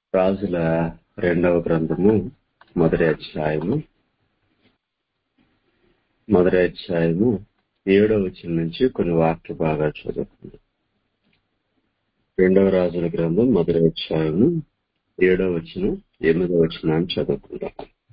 రాజుల రెండవ గ్రంథము మొదటి అధ్యాయము మొదటి అధ్యాయము ఏడవ వచ్చిన నుంచి కొన్ని వాక్య భాగాలు చదువుకుందాం రెండవ రాజుల గ్రంథం మొదటి అధ్యాయము ఏడవ వచ్చిన ఎనిమిదవ వచనాన్ని చదువుకుందాం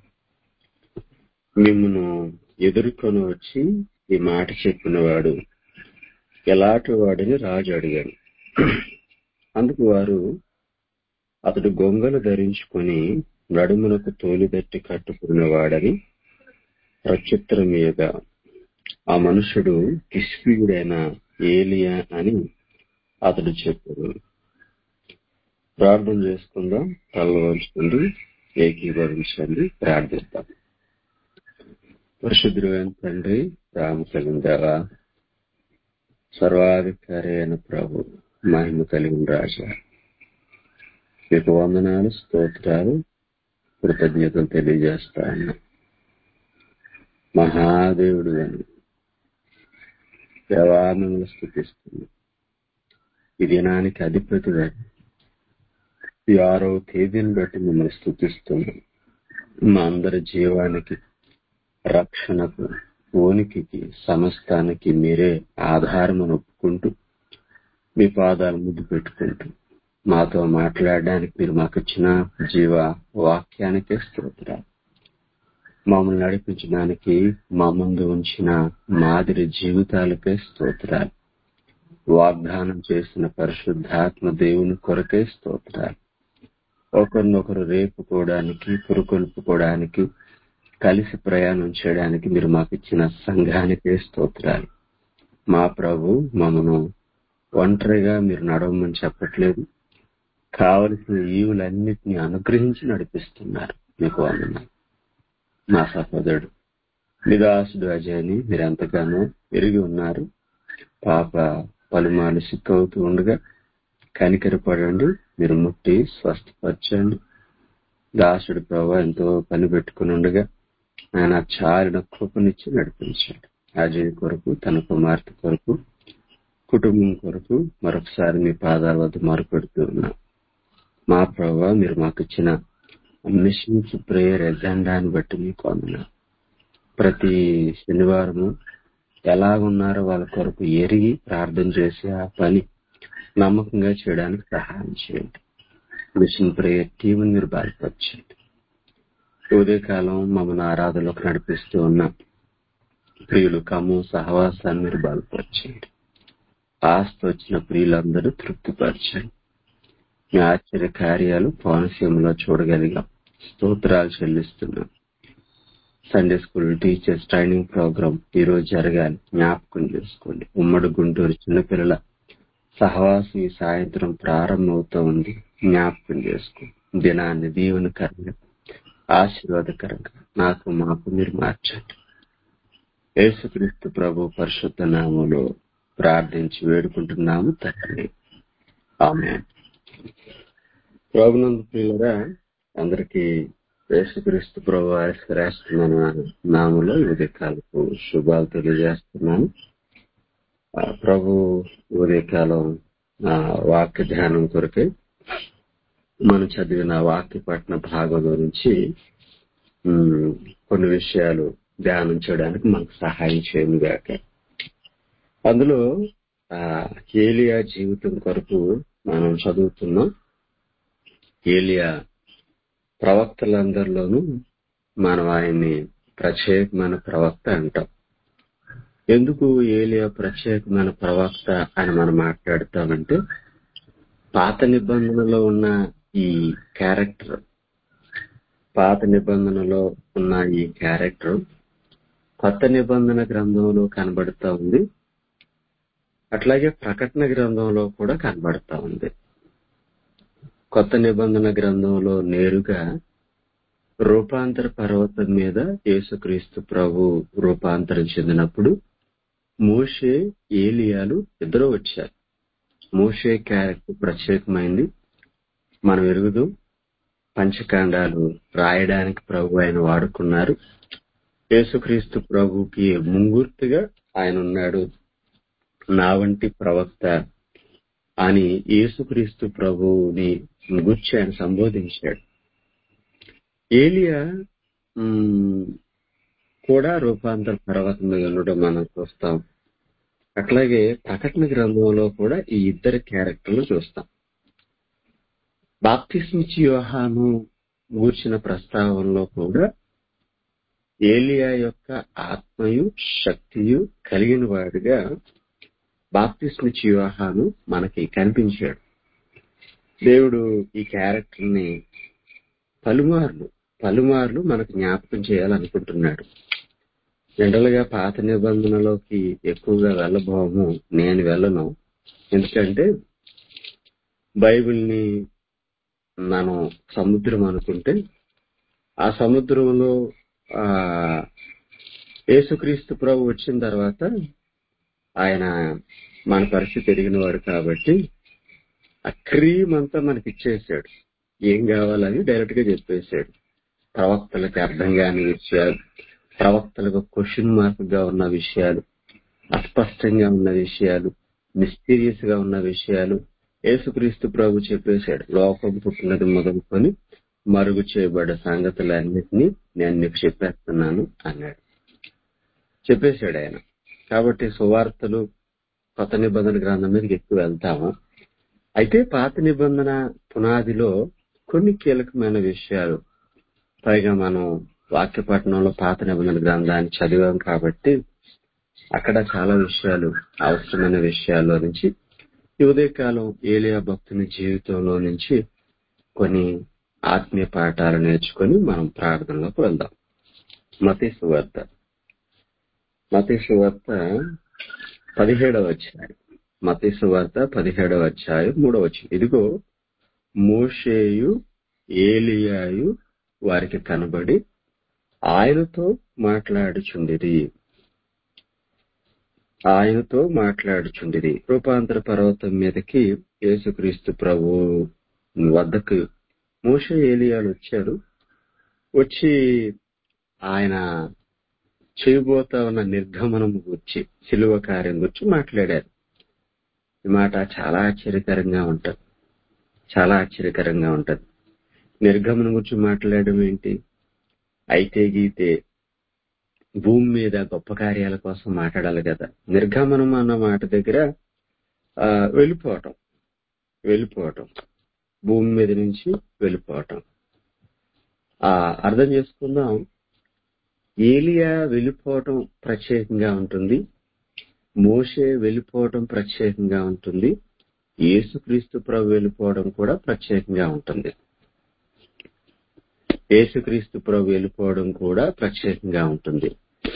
మిమ్మను ఎదుర్కొని వచ్చి ఈ మాట చెప్పినవాడు ఎలాంటి వాడిని రాజు అడిగాడు అందుకు వారు అతడు గొంగలు ధరించుకొని నడుమునకు తోలిదట్టి కట్టుకున్నవాడని ప్రత్యుత్తరమీయగా ఆ మనుషుడు కిష్పీయుడైన ఏలియా అని అతడు చెప్పాడు ప్రార్థన చేసుకుందాం తల వంచుకుంది ఏకీభవించండి ప్రార్థిస్తాం పరిశుద్ధుడైన తండ్రి రామ కలిగిన సర్వాధికారి అయిన ప్రభు మహిమ కలిగిన రాజా మీకు వందనాలు స్తోత్రాలు కృతజ్ఞతలు తెలియజేస్తా ఉన్నా మహాదేవుడు అని దేవానంలో స్థుతిస్తుంది ఈ దినానికి అధిపతి ఈ ఆరో తేదీని బట్టి మిమ్మల్ని స్థుతిస్తున్నాం మా అందరి జీవానికి రక్షణకు ఓనికికి సమస్తానికి మీరే ఆధారమని ఒప్పుకుంటూ మీ పాదాలు ముద్దు పెట్టుకుంటూ మాతో మాట్లాడడానికి మీరు మాకు ఇచ్చిన జీవ వాక్యానికే స్తోత్రాలు మమ్మల్ని నడిపించడానికి మా ముందు ఉంచిన మాదిరి జీవితాలకే స్తోత్రాలు వాగ్దానం చేసిన పరిశుద్ధాత్మ దేవుని కొరకే స్తోత్రాలు ఒకరినొకరు రేపుకోవడానికి పురుకొల్పుకోవడానికి కలిసి ప్రయాణం చేయడానికి మీరు మాకు ఇచ్చిన సంఘానికే స్తోత్రాలు మా ప్రభు మమ్మను ఒంటరిగా మీరు నడవమని చెప్పట్లేదు కావలసిన ఈవులన్నిటినీ అనుగ్రహించి నడిపిస్తున్నారు మీకు వందనాలు మా సహోదరుడు నిదాసుడు అజయ్ని మీరు ఎంతగానో ఎరిగి ఉన్నారు పాప పలుమాలు సిక్కవుతూ ఉండగా కనికరపడండి మీరు ముట్టి స్వస్థపరచండి దాసుడు ప్రభావ ఎంతో పని పెట్టుకుని ఉండగా ఆయన చారిన కృపనిచ్చి నడిపించాడు అజయ్ కొరకు తన కుమార్తె కొరకు కుటుంబం కొరకు మరొకసారి మీ పాదాల వద్ద మారుపెడుతూ ఉన్నాం మా ప్రభావ మీరు మాకు ఇచ్చిన మిషన్స్ ప్రేయర్ ఎజెండాని బట్టి మీకు వందన ప్రతి శనివారము ఎలాగున్నారో వాళ్ళ కొరకు ఎరిగి ప్రార్థన చేసి ఆ పని నమ్మకంగా చేయడానికి సహాయం చేయండి మిషన్ ప్రేయర్ టీంని మీరు బలపరచండి ఉదయకాలం మమ్మల్ని ఆరాధనలోకి నడిపిస్తూ ఉన్న ప్రియులు కమ్ము సహవాసాన్ని మీరు బలపరచండి ఆస్తి వచ్చిన ప్రియులందరూ తృప్తిపరచండి మీ ఆశ్చర్య కార్యాలు కోనసీమలో చూడగలిగాం స్తోత్రాలు చెల్లిస్తున్నాం Sunday school teachers training programme ఈ రోజు జరగాలి జ్ఞాపకం చేసుకోండి ఉమ్మడి గుంటూరు చిన్నపిల్లల సహవాసం ఈ సాయంత్రం ప్రారంభమవుతూ ఉంది జ్ఞాపకం చేసుకో దినాన్ని దీవెనకరంగా ఆశీర్వాదకరంగా నాకు మాకు మీరు మార్చండి యేసుక్రీస్తు ప్రభు పరిశుద్ధ నామంలో ప్రార్థించి వేడుకుంటున్నాము తండ్రి ఆమె ప్రభునందు ప్రియులరా అందరికీ యేసుక్రీస్తు ప్రభు శ్రేష్టమైన నామంలో ఉదయకాలకు శుభాలు తెలియజేస్తున్నాను ప్రభు ఉదయకాలం వాక్య ధ్యానం కొరకే మనం చదివిన వాక్య పట్న భాగంలో నుంచి కొన్ని విషయాలు ధ్యానం చేయడానికి మనకు సహాయం చేయను గాక అందులో ఏలియా జీవితం కొరకు మనం చదువుతున్నాం ఏలియా ప్రవక్తలందరిలోనూ మనం ఆయన్ని ప్రత్యేకమైన ప్రవక్త అంటాం ఎందుకు ఏలియా ప్రత్యేకమైన ప్రవక్త అని మనం మాట్లాడతామంటే పాత నిబంధనలో ఉన్న ఈ క్యారెక్టర్ పాత నిబంధనలో ఉన్న ఈ క్యారెక్టర్ కొత్త నిబంధన గ్రంథంలో కనబడుతూ ఉంది అట్లాగే ప్రకటన గ్రంథంలో కూడా కనబడతా ఉంది కొత్త నిబంధన గ్రంథంలో నేరుగా రూపాంతర పర్వతం మీద యేసుక్రీస్తు ప్రభు రూపాంతరం చెందినప్పుడు మోషే ఏలియాలు ఇద్దరు వచ్చారు మోషే క్యారెక్టర్ ప్రత్యేకమైంది మనం ఎరుగుదు పంచకాండాలు రాయడానికి ప్రభు ఆయన వాడుకున్నారు యేసుక్రీస్తు ప్రభుకి ముంగుర్తిగా ఆయన ఉన్నాడు నా వంటి ప్రవక్త అని యేసుక్రీస్తు ప్రభువుని గుర్చి ఆయన సంబోధించాడు ఏలియా ఉమ్, కూడా రూపాంతర పర్వతం మీద ఉండడం మనం చూస్తాం అట్లాగే ప్రకటన గ్రంథంలో కూడా ఈ ఇద్దరు క్యారెక్టర్లు చూస్తాం బాప్తిస్మిచ్చి యోహాను గూర్చిన ప్రస్తావనలో కూడా ఏలియా యొక్క ఆత్మయు శక్తియు కలిగిన వాడిగా బాప్తిస్మిచ్చి యోహాను మనకి కనిపించాడు దేవుడు ఈ క్యారెక్టర్ ని పలుమార్లు పలుమార్లు మనకు జ్ఞాపకం చేయాలనుకుంటున్నాడు జనరల్ గా పాత నిబంధనలోకి ఎక్కువగా వెళ్ళబోము నేను వెళ్ళను ఎందుకంటే బైబిల్ ని మనం సముద్రం అనుకుంటే ఆ సముద్రంలో ఆ యేసుక్రీస్తు ప్రభు వచ్చిన తర్వాత ఆయన మన పరిస్థితి ఎరిగిన వాడు కాబట్టి ఆ క్రీమ్ అంతా మనకి ఇచ్చేసాడు ఏం కావాలని డైరెక్ట్ గా చెప్పేశాడు ప్రవక్తలకు అర్థం కాని విషయాలు ప్రవక్తలకు క్వశ్చన్ మార్క్ గా ఉన్న విషయాలు అస్పష్టంగా ఉన్న విషయాలు మిస్టీరియస్ గా ఉన్న విషయాలు యేసుక్రీస్తు ప్రభు చెప్పేశాడు లోకం పుట్టినది మొదలుకొని మరుగు చేయబడ్డ సంగతులన్నిటినీ నేను నీకు చెప్పేస్తున్నాను అన్నాడు చెప్పేశాడు ఆయన కాబట్టి సువార్తలు కొత్త నిబంధన గ్రంథం మీదకి ఎక్కువ వెళ్తాము అయితే పాత నిబంధన పునాదిలో కొన్ని కీలకమైన విషయాలు పైగా మనం వాక్యపట్నంలో పాత నిబంధన గ్రంథాన్ని చదివాం కాబట్టి అక్కడ చాలా విషయాలు అవసరమైన విషయాల్లో నుంచి ఈ ఉదయకాలం ఏలియా భక్తుని జీవితంలో నుంచి కొన్ని ఆత్మీయ పాఠాలు నేర్చుకొని మనం ప్రార్థనలోకి వెళ్దాం మతీ సువార్త మతీ సువార్త పదిహేడవ అధ్యాయం మతీ సువార్త పదిహేడవ అధ్యాయం మూడవ వచ్చింది ఇదిగో మోషేయు ఏలియాయు వారికి కనబడి ఆయనతో మాట్లాడుచుండిరి ఆయనతో మాట్లాడుచుండిరి రూపాంతర పర్వతం మీదకి యేసుక్రీస్తు ప్రభు వద్దకు మోష ఏలియాలు వచ్చారు వచ్చి ఆయన చేయబోతా ఉన్న నిర్గమనం గురించి శిలువ కార్యం గురించి మాట్లాడారు ఈ మాట చాలా ఆశ్చర్యకరంగా ఉంటది చాలా ఆశ్చర్యకరంగా ఉంటది నిర్గమనం గురించి మాట్లాడడం ఏంటి అయితే గీతే భూమి మీద గొప్ప కార్యాల కోసం మాట్లాడాలి కదా నిర్గమనం అన్న మాట దగ్గర ఆ, వెళ్ళిపోవటం వెళ్ళిపోవటం భూమి మీద నుంచి వెళ్ళిపోవటం ఆ అర్థం చేసుకుందాం ఏలియా వెళ్ళిపోవటం ప్రత్యేకంగా ఉంటుంది మోషే వెళ్ళిపోవటం ప్రత్యేకంగా ఉంటుంది యేసుక్రీస్తు ప్రభు వెళ్ళిపోవడం కూడా ప్రత్యేకంగా ఉంటుంది యేసుక్రీస్తు ప్రభు వెళ్ళిపోవడం కూడా ప్రత్యేకంగా ఉంటుంది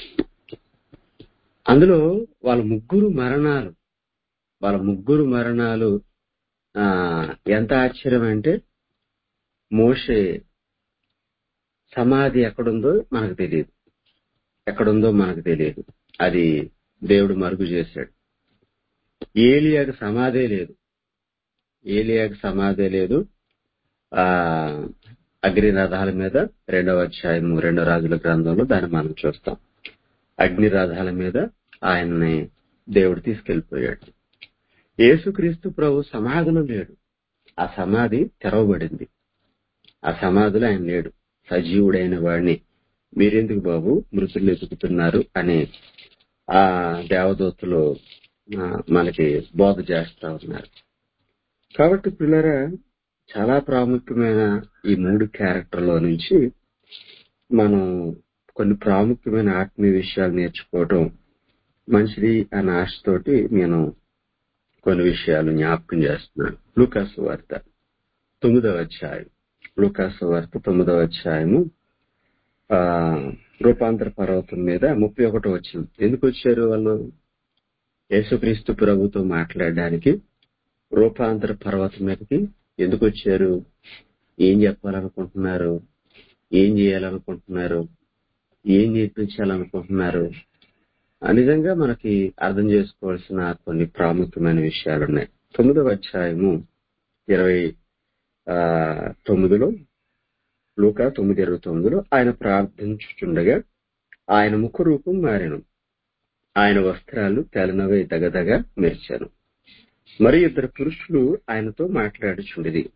అందులో వాళ్ళ ముగ్గురు మరణాలు వాళ్ళ ముగ్గురు మరణాలు ఆ ఎంత ఆశ్చర్యం అంటే మోషే సమాధి ఎక్కడుందో మనకు తెలియదు ఎక్కడుందో మనకు తెలియదు అది దేవుడు మరుగు చేశాడు ఏలియాకు సమాధే లేదు ఏలియాకు సమాధే లేదు ఆ అగ్ని రథాల మీద రెండవ అధ్యాయము రెండవ రాజుల గ్రంథంలో దాన్ని మనం చూస్తాం అగ్ని రథాల మీద ఆయన్ని దేవుడు తీసుకెళ్లిపోయాడు యేసుక్రీస్తు ప్రభు సమాధిలో లేడు ఆ సమాధి తెరవబడింది ఆ సమాధిలో ఆయన లేడు సజీవుడైన వాడిని మీరెందుకు బాబు మృతులు ఎదుగుతున్నారు అని ఆ దేవదూతలు ఆ, మనకి బోధ చేస్తా ఉన్నారు కాబట్టి పిల్లరా చాలా ప్రాముఖ్యమైన ఈ మూడు క్యారెక్టర్లో నుంచి మనం కొన్ని ప్రాముఖ్యమైన ఆత్మీయ విషయాలు నేర్చుకోవటం మంచిది అన్న ఆశతోటి నేను కొన్ని విషయాలు జ్ఞాపకం చేస్తున్నాను లూకాసు వార్త తొమ్మిదవ అధ్యాయం లూకాసు వార్త తొమ్మిదవ అధ్యాయము ఆ రూపాంతర పర్వతం మీద ముప్పై ఒకటో వచ్చింది ఎందుకు వచ్చారు వాళ్ళు యేసుక్రీస్తు ప్రభుతో మాట్లాడడానికి రూపాంతర పర్వతం మీదకి ఎందుకు వచ్చారు ఏం చెప్పాలనుకుంటున్నారు ఏం చేయాలనుకుంటున్నారు ఏం నేర్పించాలనుకుంటున్నారు ఆ నిజంగా మనకి అర్థం చేసుకోవాల్సిన కొన్ని ప్రాముఖ్యమైన విషయాలు ఉన్నాయి తొమ్మిదవ అధ్యాయము ఇరవై ఆ, తొమ్మిదిలో లూకా తొమ్మిది ఇరవై తొమ్మిదిలో ఆయన ప్రార్థించుచుండగా ఆయన ముఖ రూపం మారెను ఆయన వస్త్రాలు తెలనవై దగదగ మెరిచాను మరి ఇద్దరు పురుషులు ఆయనతో మాట్లాడుచుండిది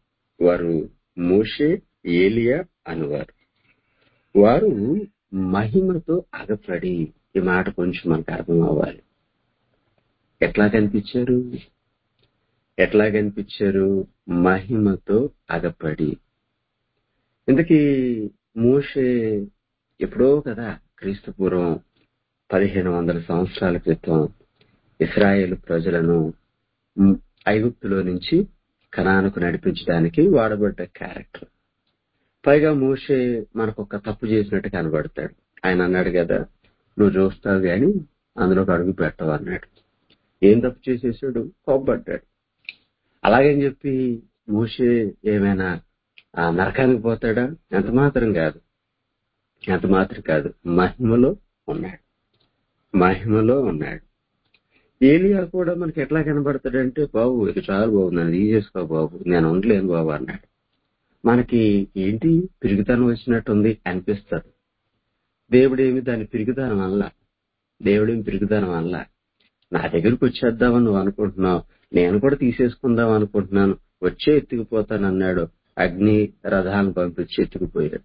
వారు మోషే ఏలియా అనువారు వారు మహిమతో అగపడి ఈ మాట కొంచెం మనకు అర్థం అవ్వాలి ఎట్లా కనిపించారు ఎట్లా కనిపించారు మహిమతో అగపడి ఇంతకీ మోషే ఎప్పుడో కదా క్రీస్తు పూర్వం పదిహేను వందల సంవత్సరాల క్రితం ఇస్రాయేల్ ప్రజలను మ్, ఐగుప్తులో నుంచి కనానుకు నడిపించడానికి వాడబడ్డ క్యారెక్టర్ పైగా మోషే మనకు ఒక తప్పు చేసినట్టు కనబడతాడు ఆయన అన్నాడు కదా నువ్వు చూస్తావు గాని అందులోకి అడుగు పెట్టవు అన్నాడు ఏం తప్పు చేసేసాడు కోప్పడ్డాడు అలాగని చెప్పి మోషే ఏమైనా ఆ నరకానికి పోతాడా ఎంత మాత్రం కాదు ఎంత మాత్రం కాదు మహిమలో ఉన్నాడు మహిమలో ఉన్నాడు ఏలియా కూడా మనకి ఎట్లా కనబడతాడంటే బాబు ఇది చాలా బాబు నన్ను తీసేసుకో బాబు నేను ఉండలేను బాబు అన్నాడు మనకి ఏంటి పిరుగుతనం వచ్చినట్టుంది అనిపిస్తుంది దేవుడేమి దాని పిరుగుదనం వల్ల దేవుడేమి పిరుగుదనం వల్ల నా దగ్గరకు వచ్చేద్దామని నువ్వు అనుకుంటున్నావు నేను కూడా తీసేసుకుందాం అనుకుంటున్నాను వచ్చే ఎత్తుకుపోతాను అన్నాడు అగ్ని రథాలను పంపించి ఎత్తుకుపోయాడు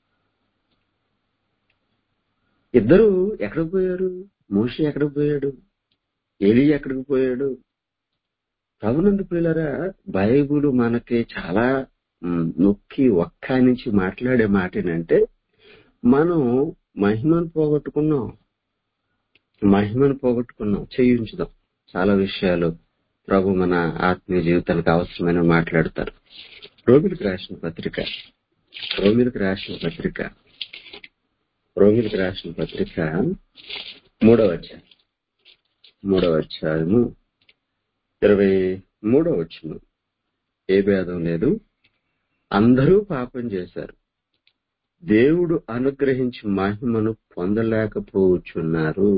ఇద్దరు ఎక్కడికి పోయారు మోషి ఎక్కడికి పోయాడు ఏలి ఎక్కడికి పోయాడు ప్రభునందు పిల్లరా బైబుల్ మనకి చాలా మ్, నొక్కి ఒక్క నుంచి మాట్లాడే మాట ఏంటంటే మనం మహిమను పోగొట్టుకున్నాం మహిమను పోగొట్టుకున్నాం చేయించుదాం చాలా విషయాలు ప్రభు మన ఆత్మీయ జీవితానికి అవసరమైన మాట్లాడతారు రోమిలకు రాసిన పత్రిక రోమిలకు రాసిన పత్రిక రోమిలకు రాసిన పత్రిక మూడవ అధ్యాయం మూడవ అధ్యాయము ఇరవై మూడవ వచ్చును ఏ భేదం లేదు అందరూ పాపం చేశారు దేవుడు అనుగ్రహించి మహిమను పొందలేకపోవచ్చున్నారు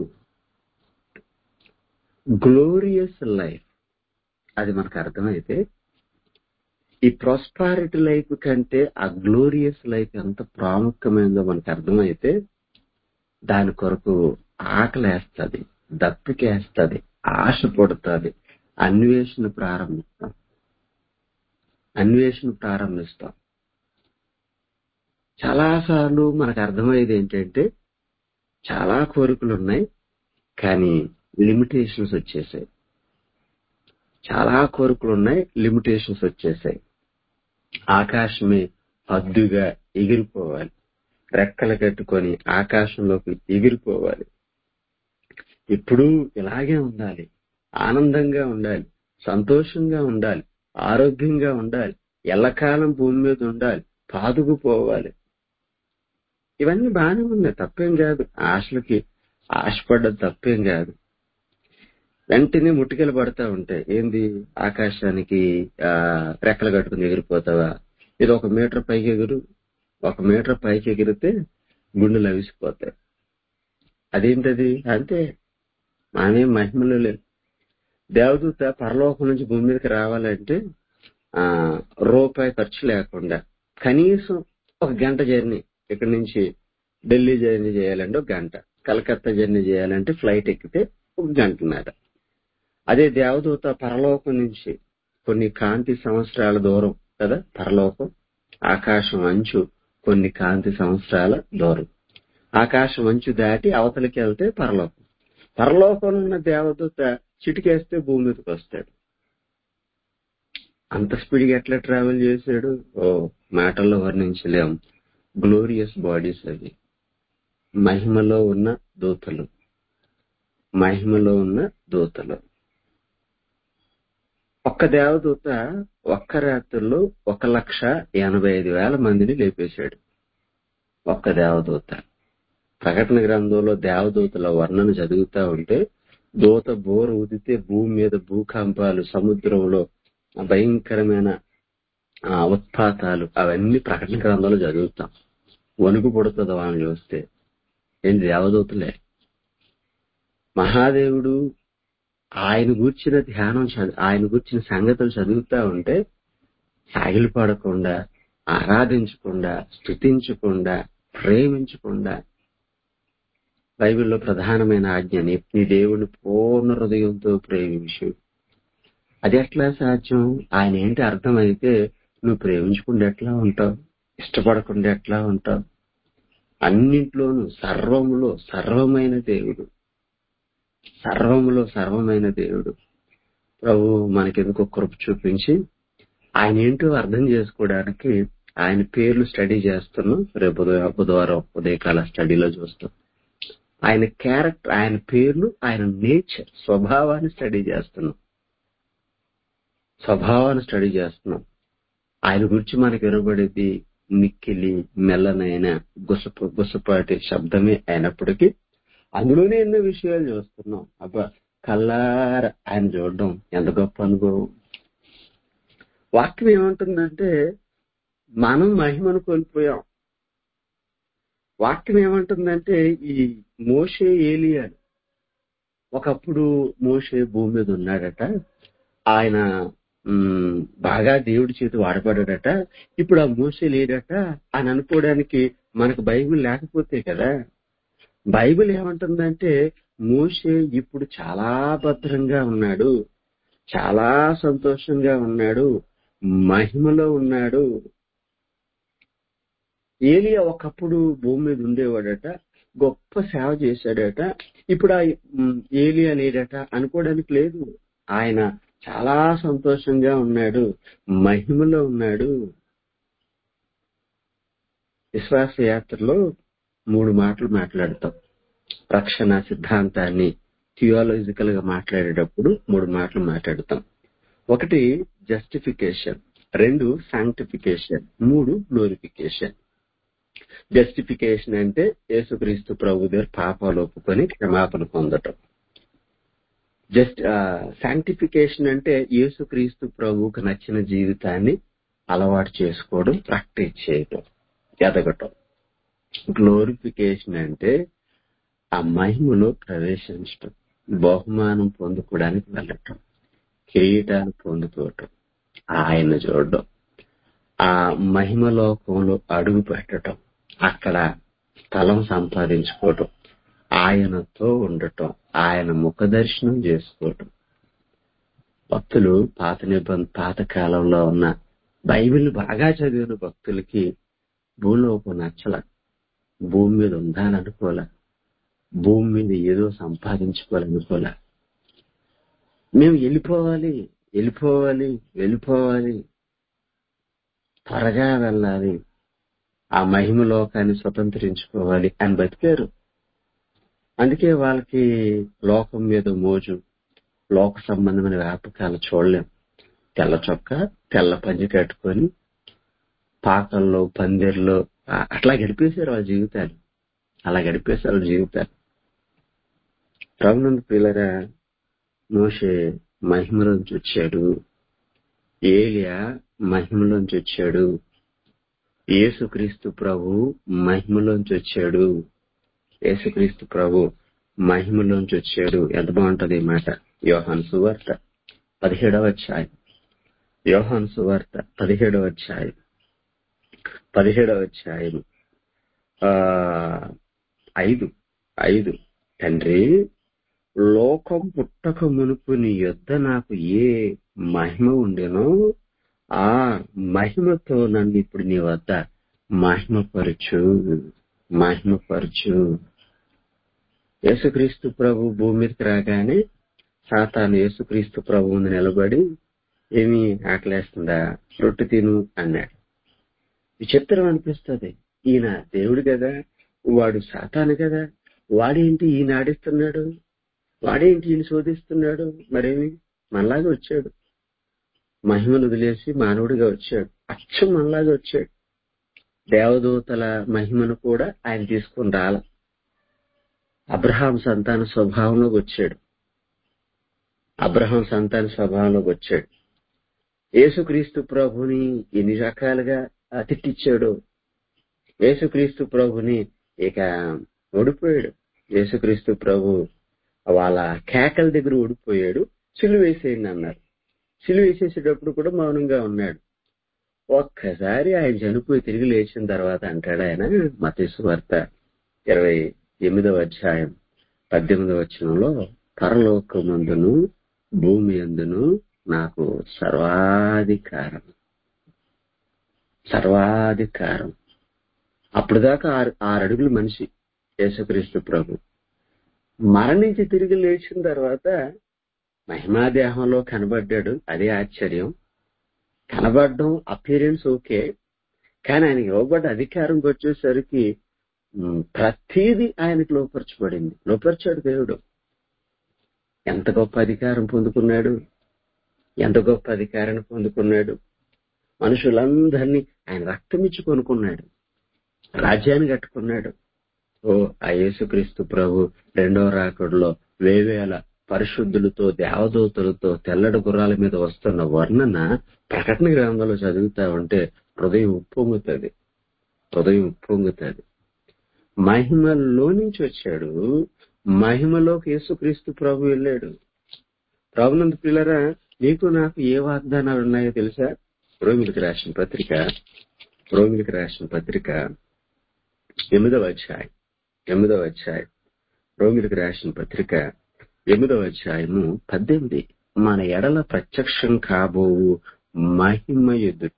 గ్లోరియస్ లైఫ్ అది మనకు అర్థమైతే ఈ ప్రాస్పారిటీ లైఫ్ కంటే ఆ గ్లోరియస్ లైఫ్ ఎంత ప్రాముఖ్యమైనదో మనకు అర్థమైతే దాని కొరకు ఆకలేస్తుంది దప్పికేస్తుంది ఆశ పుడుతుంది అన్వేషణ ప్రారంభిస్తాం అన్వేషణ ప్రారంభిస్తాం చాలా సార్లు మనకు అర్థమయ్యేది ఏంటంటే చాలా కోరికలు ఉన్నాయి కానీ లిమిటేషన్స్ వచ్చేసాయి చాలా కోరికలు ఉన్నాయి లిమిటేషన్స్ వచ్చేసాయి ఆకాశమే హద్దుగా ఎగిరిపోవాలి రెక్కలు కట్టుకొని ఆకాశంలోకి ఎగిరిపోవాలి ఇప్పుడు ఇలాగే ఉండాలి ఆనందంగా ఉండాలి సంతోషంగా ఉండాలి ఆరోగ్యంగా ఉండాలి ఎల్లకాలం భూమి మీద ఉండాలి పాదుకుపోవాలి ఇవన్నీ బాగానే ఉన్నాయి తప్పేం కాదు ఆశలకి ఆశపడ్డది తప్పేం కాదు వెంటనే ముట్టుకెళ్ళి పడతా ఉంటాయి ఏంది ఆకాశానికి ఆ రెక్కలు కట్టుకుని ఎగిరిపోతావా ఇది ఒక మీటర్ పైకి ఎగురు ఒక మీటర్ పైకి ఎగిరితే గుండెలు అవిసిపోతాయి అదేంటది అంతే మానే మహిమలో లేదు దేవదూత పరలోకం నుంచి భూమి మీదకి రావాలంటే ఆ రూపాయి ఖర్చు లేకుండా కనీసం ఒక గంట జర్నీ ఇక్కడ నుంచి ఢిల్లీ జర్నీ చేయాలంటే ఒక గంట కలకత్తా జర్నీ చేయాలంటే ఫ్లైట్ ఎక్కితే ఒక గంటన్నర అదే దేవదూత పరలోకం నుంచి కొన్ని కాంతి సంవత్సరాల దూరం కదా పరలోకం ఆకాశం అంచు కొన్ని కాంతి సంవత్సరాల దూరం ఆకాశం అంచు దాటి అవతలికి వెళ్తే పరలోకం పరలోకంలో ఉన్న దేవదూత చిటికేస్తే భూమి మీదకి వస్తాడు అంత స్పీడ్గా ఎట్లా ట్రావెల్ చేశాడు ఓ మాటల్లో వర్ణించలేం గ్లోరియస్ బాడీస్ అవి మహిమలో ఉన్న దూతలు మహిమలో ఉన్న దూతలు ఒక్క దేవదూత ఒక్క రాత్రిలో ఒక లక్ష ఎనభై ఐదు వేల మందిని లేపేశాడు ఒక్క దేవదూత ప్రకటన గ్రంథంలో దేవదూతల వర్ణన చదువుతా ఉంటే దూత బోర ఊదితే భూమి మీద భూకంపాలు సముద్రంలో భయంకరమైన ఆ, ఉత్పాతాలు అవన్నీ ప్రకటన గ్రంథంలో చదువుతాం వణుకు పుడుతుంది వాళ్ళని చూస్తే ఏంటి దేవదూతలే మహాదేవుడు ఆయన గూర్చిన ధ్యానం చదివి ఆయన గూర్చిన సంగతులు చదువుతా ఉంటే సాగిలిపడకుండా ఆరాధించకుండా స్థుతించకుండా ప్రేమించకుండా బైబిల్లో ప్రధానమైన ఆజ్ఞ నీ నీ దేవుని పూర్ణ హృదయంతో ప్రేమించు అది ఎట్లా సాధ్యం ఆయన ఏంటి అర్థమైతే నువ్వు ప్రేమించకుండా ఎట్లా ఉంటావు ఇష్టపడకుండా ఎట్లా ఉంటావు అన్నింట్లోనూ సర్వములో సర్వమైన దేవుడు సర్వములో సర్వమైన దేవుడు ప్రభు మనకెందుకు కృప చూపించి ఆయన ఏంటో అర్థం చేసుకోవడానికి ఆయన పేర్లు స్టడీ చేస్తున్నాం రేపు ఉదయ- బుధవారం ఉదయకాల స్టడీలో చూస్తాం ఆయన క్యారెక్టర్ ఆయన పేర్లు ఆయన నేచర్ స్వభావాన్ని స్టడీ చేస్తున్నాం స్వభావాన్ని స్టడీ చేస్తున్నాం ఆయన గురించి మనకు వినబడేది మిక్కిలి మెల్లనైన గుసప గుసపాటి శబ్దమే అయినప్పటికీ అందులోనే ఎన్నో విషయాలు చూస్తున్నాం అబ్బా కల్లార ఆయన చూడడం ఎంత గొప్ప అనుభవం వాక్యం ఏమంటుందంటే మనం మహిమను కోల్పోయాం వాక్యం ఏమంటుందంటే ఈ మోషే ఏలియాలు ఒకప్పుడు మోషే భూమి మీద ఉన్నాడట ఆయన మ్, బాగా దేవుడి చేతి వాడబడ్డాడట ఇప్పుడు ఆ మోసే లేడట అని అనుకోవడానికి మనకు బైబిల్ లేకపోతే కదా బైబిల్ ఏమంటుందంటే మోషే ఇప్పుడు చాలా భద్రంగా ఉన్నాడు చాలా సంతోషంగా ఉన్నాడు మహిమలో ఉన్నాడు ఏలియా ఒకప్పుడు భూమి మీద ఉండేవాడట గొప్ప సేవ చేశాడట ఇప్పుడు ఆ మ్, ఏలియా లేడట అనుకోవడానికి లేదు ఆయన చాలా సంతోషంగా ఉన్నాడు మహిమలో ఉన్నాడు విశ్వాస యాత్రలో మూడు మాటలు మాట్లాడతాం రక్షణ సిద్ధాంతాన్ని థియాలజికల్ గా మాట్లాడేటప్పుడు మూడు మాటలు మాట్లాడతాం ఒకటి జస్టిఫికేషన్ రెండు సాంక్టిఫికేషన్ మూడు గ్లోరిఫికేషన్ జస్టిఫికేషన్ అంటే యేసుక్రీస్తు ప్రభు దగ్గర పాపాలు ఒప్పుకొని క్షమాపణ పొందటం జస్ట్ సాంక్టిఫికేషన్ అంటే యేసుక్రీస్తు ప్రభువుకు నచ్చిన జీవితాన్ని అలవాటు చేసుకోవడం ప్రాక్టీస్ చేయటం ఎదగటం గ్లోరిఫికేషన్ అంటే ఆ మహిమలో ప్రవేశించటం బహుమానం పొందుకోవడానికి వెళ్ళటం కిరీటాన్ని పొందుకోవటం ఆయన చూడడం ఆ మహిమలోకంలో అడుగు పెట్టడం అక్కడ స్థలం సంపాదించుకోవటం ఆయనతో ఉండటం ఆయన ముఖ దర్శనం చేసుకోవటం భక్తులు పాత నిబంధ పాత కాలంలో ఉన్న బైబిల్ బాగా చదివిన భక్తులకి భూలోకం నచ్చల భూమి మీద ఉండాలనుకోలే భూమి మీద ఏదో సంపాదించుకోవాలనుకోలే మేము వెళ్ళిపోవాలి వెళ్ళిపోవాలి వెళ్ళిపోవాలి త్వరగా వెళ్ళాలి ఆ మహిమ లోకాన్ని స్వతంత్రించుకోవాలి అని బతికారు అందుకే వాళ్ళకి లోకం మీద మోజు లోక సంబంధమైన వ్యాపకాలు చూడలేం తెల్ల చొక్క తెల్ల పంచి కట్టుకొని పాకల్లో పందిర్లో ఆ- అట్లా గడిపేశారు వాళ్ళ జీవితాలు అలా గడిపేశారు వాళ్ళ జీవితాలు ప్రభునందు పిల్లరా మోషే మహిమలోంచి వచ్చాడు ఏలియా మహిమలోంచి వచ్చాడు యేసుక్రీస్తు ప్రభు మహిమలోంచి వచ్చాడు యేసుక్రీస్తు ప్రభు మహిమలోంచి వచ్చాడు ఎంత బాగుంటది ఈ మాట యోహాన్ సువార్త పదిహేడవ అధ్యాయం యోహాన్ సువార్త పదిహేడవ అధ్యాయం పదిహేడవ అధ్యాయం ఆ ఐదు ఐదు తండ్రి లోకం పుట్టక మునుపు నీ యొద్ద నాకు ఏ మహిమ ఉండేనో ఆ మహిమతో నన్ను ఇప్పుడు నీ వద్ద మహిమపరచు మహిమపరచు యేసుక్రీస్తు ప్రభు భూమి మీదకి రాగానే సాతాను యేసుక్రీస్తు ప్రభు ముందు నిలబడి ఏమి ఆకలేస్తుందా రొట్టె తిను అన్నాడు విచిత్రం అనిపిస్తుంది ఈయన దేవుడు కదా వాడు సాతాను కదా వాడేంటి ఈయన ఆడిస్తున్నాడు వాడేంటి ఈయన శోధిస్తున్నాడు మరేమి మనలాగా వచ్చాడు మహిమను వదిలేసి మానవుడిగా వచ్చాడు అచ్చం మనలాగా వచ్చాడు దేవదూతల మహిమను కూడా ఆయన తీసుకుని రాల అబ్రహాం సంతాన స్వభావంలోకి వచ్చాడు అబ్రహాం సంతాన స్వభావంలోకి వచ్చాడు యేసుక్రీస్తు ప్రభుని ఎన్ని రకాలుగా ఆ, తిట్టించాడు యేసుక్రీస్తు ప్రభుని ఇక ఓడిపోయాడు యేసుక్రీస్తు ప్రభు వాళ్ళ కేకల దగ్గర ఓడిపోయాడు సిలువ వేసేయండి అన్నారు సిలువ వేసేసేటప్పుడు కూడా మౌనంగా ఉన్నాడు ఒక్కసారి ఆయన చనిపోయి తిరిగి లేచిన తర్వాత అంటాడు ఆయన మతేసు వార్త ఇరవై ఎనిమిదవ అధ్యాయం పద్దెనిమిదవ వచనంలో పరలోకమందును భూమి అందును నాకు సర్వాధికారం సర్వాధికారం అప్పుడు దాకా ఆరు ఆరు అడుగులు మనిషి యేసుక్రీస్తు ప్రభు మరణించి తిరిగి లేచిన తర్వాత మహిమాదేహంలో కనబడ్డాడు అదే ఆశ్చర్యం కనబడడం అపీరెన్స్ ఓకే కానీ ఆయనకి ఇవ్వబడ్డ అధికారంకి వచ్చేసరికి ఉమ్, ప్రతీది ఆయనకు లోపరచబడింది లోపరిచాడు దేవుడు ఎంత గొప్ప అధికారం పొందుకున్నాడు ఎంత గొప్ప అధికారాన్ని పొందుకున్నాడు మనుషులందరినీ ఆయన రక్తం ఇచ్చి కొనుక్కున్నాడు రాజ్యాన్ని కట్టుకున్నాడు ఓ ఆ యేసుక్రీస్తు ప్రభు రెండవ రాకడలో వేవేల పరిశుద్ధులతో దేవదూతలతో తెల్లటి గుర్రాల మీద వస్తున్న వర్ణన ప్రకటన గ్రంథంలో చదువుతా ఉంటే హృదయం ఉప్పొంగుతుంది హృదయం ఉప్పొంగుతుంది మహిమలో నుంచి వచ్చాడు మహిమలోకి యేసుక్రీస్తు ప్రభు వెళ్ళాడు ప్రభునందు పిల్లరా నీకు నాకు ఏ వాగ్దానాలు ఉన్నాయో తెలుసా రోమిలికి రాసిన పత్రిక రోమిలికి రాసిన పత్రిక ఎనిమిదవ అధ్యాయం ఎనిమిదవ అధ్యాయం రోమిలికి రాసిన పత్రిక ఎనిమిదవ అధ్యాయము పద్దెనిమిది మన ఎడల ప్రత్యక్షం కాబోవు మహిమ ఎదుట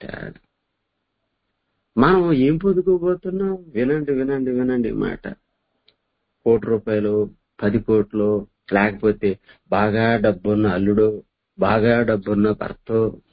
మనం ఏం పొందుకోబోతున్నాం వినండి వినండి వినండి ఈ మాట కోటి రూపాయలు పది కోట్లు లేకపోతే బాగా డబ్బున్న అల్లుడు బాగా డబ్బున్న భర్త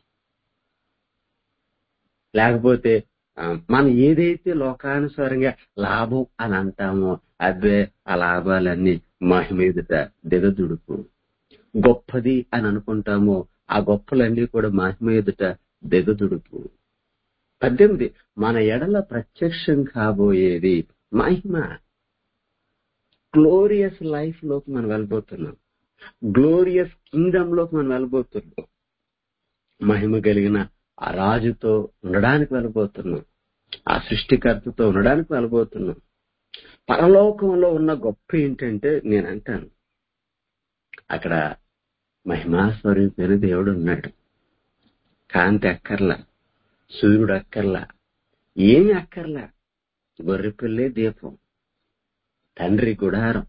లేకపోతే ఆ, మనం ఏదైతే లోకానుసారంగా లాభం అని అంటామో అబ్బే ఆ లాభాలన్నీ మహిమ ఎదుట దిగదుడుపు గొప్పది అని అనుకుంటామో ఆ గొప్పలన్నీ కూడా మహిమ ఎదుట దిగదుడుపు పద్దెనిమిది మన ఎడల ప్రత్యక్షం కాబోయేది మహిమ గ్లోరియస్ లైఫ్ లోకి మనం వెళ్ళబోతున్నాం గ్లోరియస్ కింగ్డమ్ లోకి మనం వెళ్ళబోతున్నాం మహిమ కలిగిన ఆ రాజుతో ఉండడానికి వెళ్ళబోతున్నాం ఆ సృష్టికర్తతో ఉండడానికి వెళ్ళబోతున్నాం పరలోకంలో ఉన్న గొప్ప ఏంటంటే నేను అంటాను అక్కడ మహిమా స్వరూపైన దేవుడు ఉన్నాడు కాంతి అక్కర్లా సూర్యుడు అక్కర్లా ఏమి అక్కర్లా గొర్రెపిల్లే దీపం తండ్రి గుడారం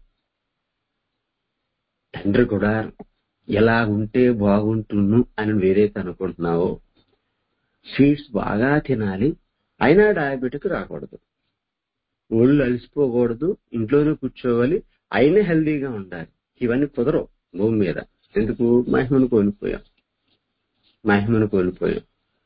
తండ్రి గుడారం ఎలా ఉంటే బాగుంటును అని వేరైతే అనుకుంటున్నావో స్వీట్స్ బాగా తినాలి అయినా డయాబెటిక్ రాకూడదు ఒళ్ళు అలసిపోకూడదు ఇంట్లోనే కూర్చోవాలి అయినా హెల్దీగా ఉండాలి ఇవన్నీ కుదరవు భూమి మీద ఎందుకు మహిమను కోల్పోయాం మహిమను కోల్పోయాం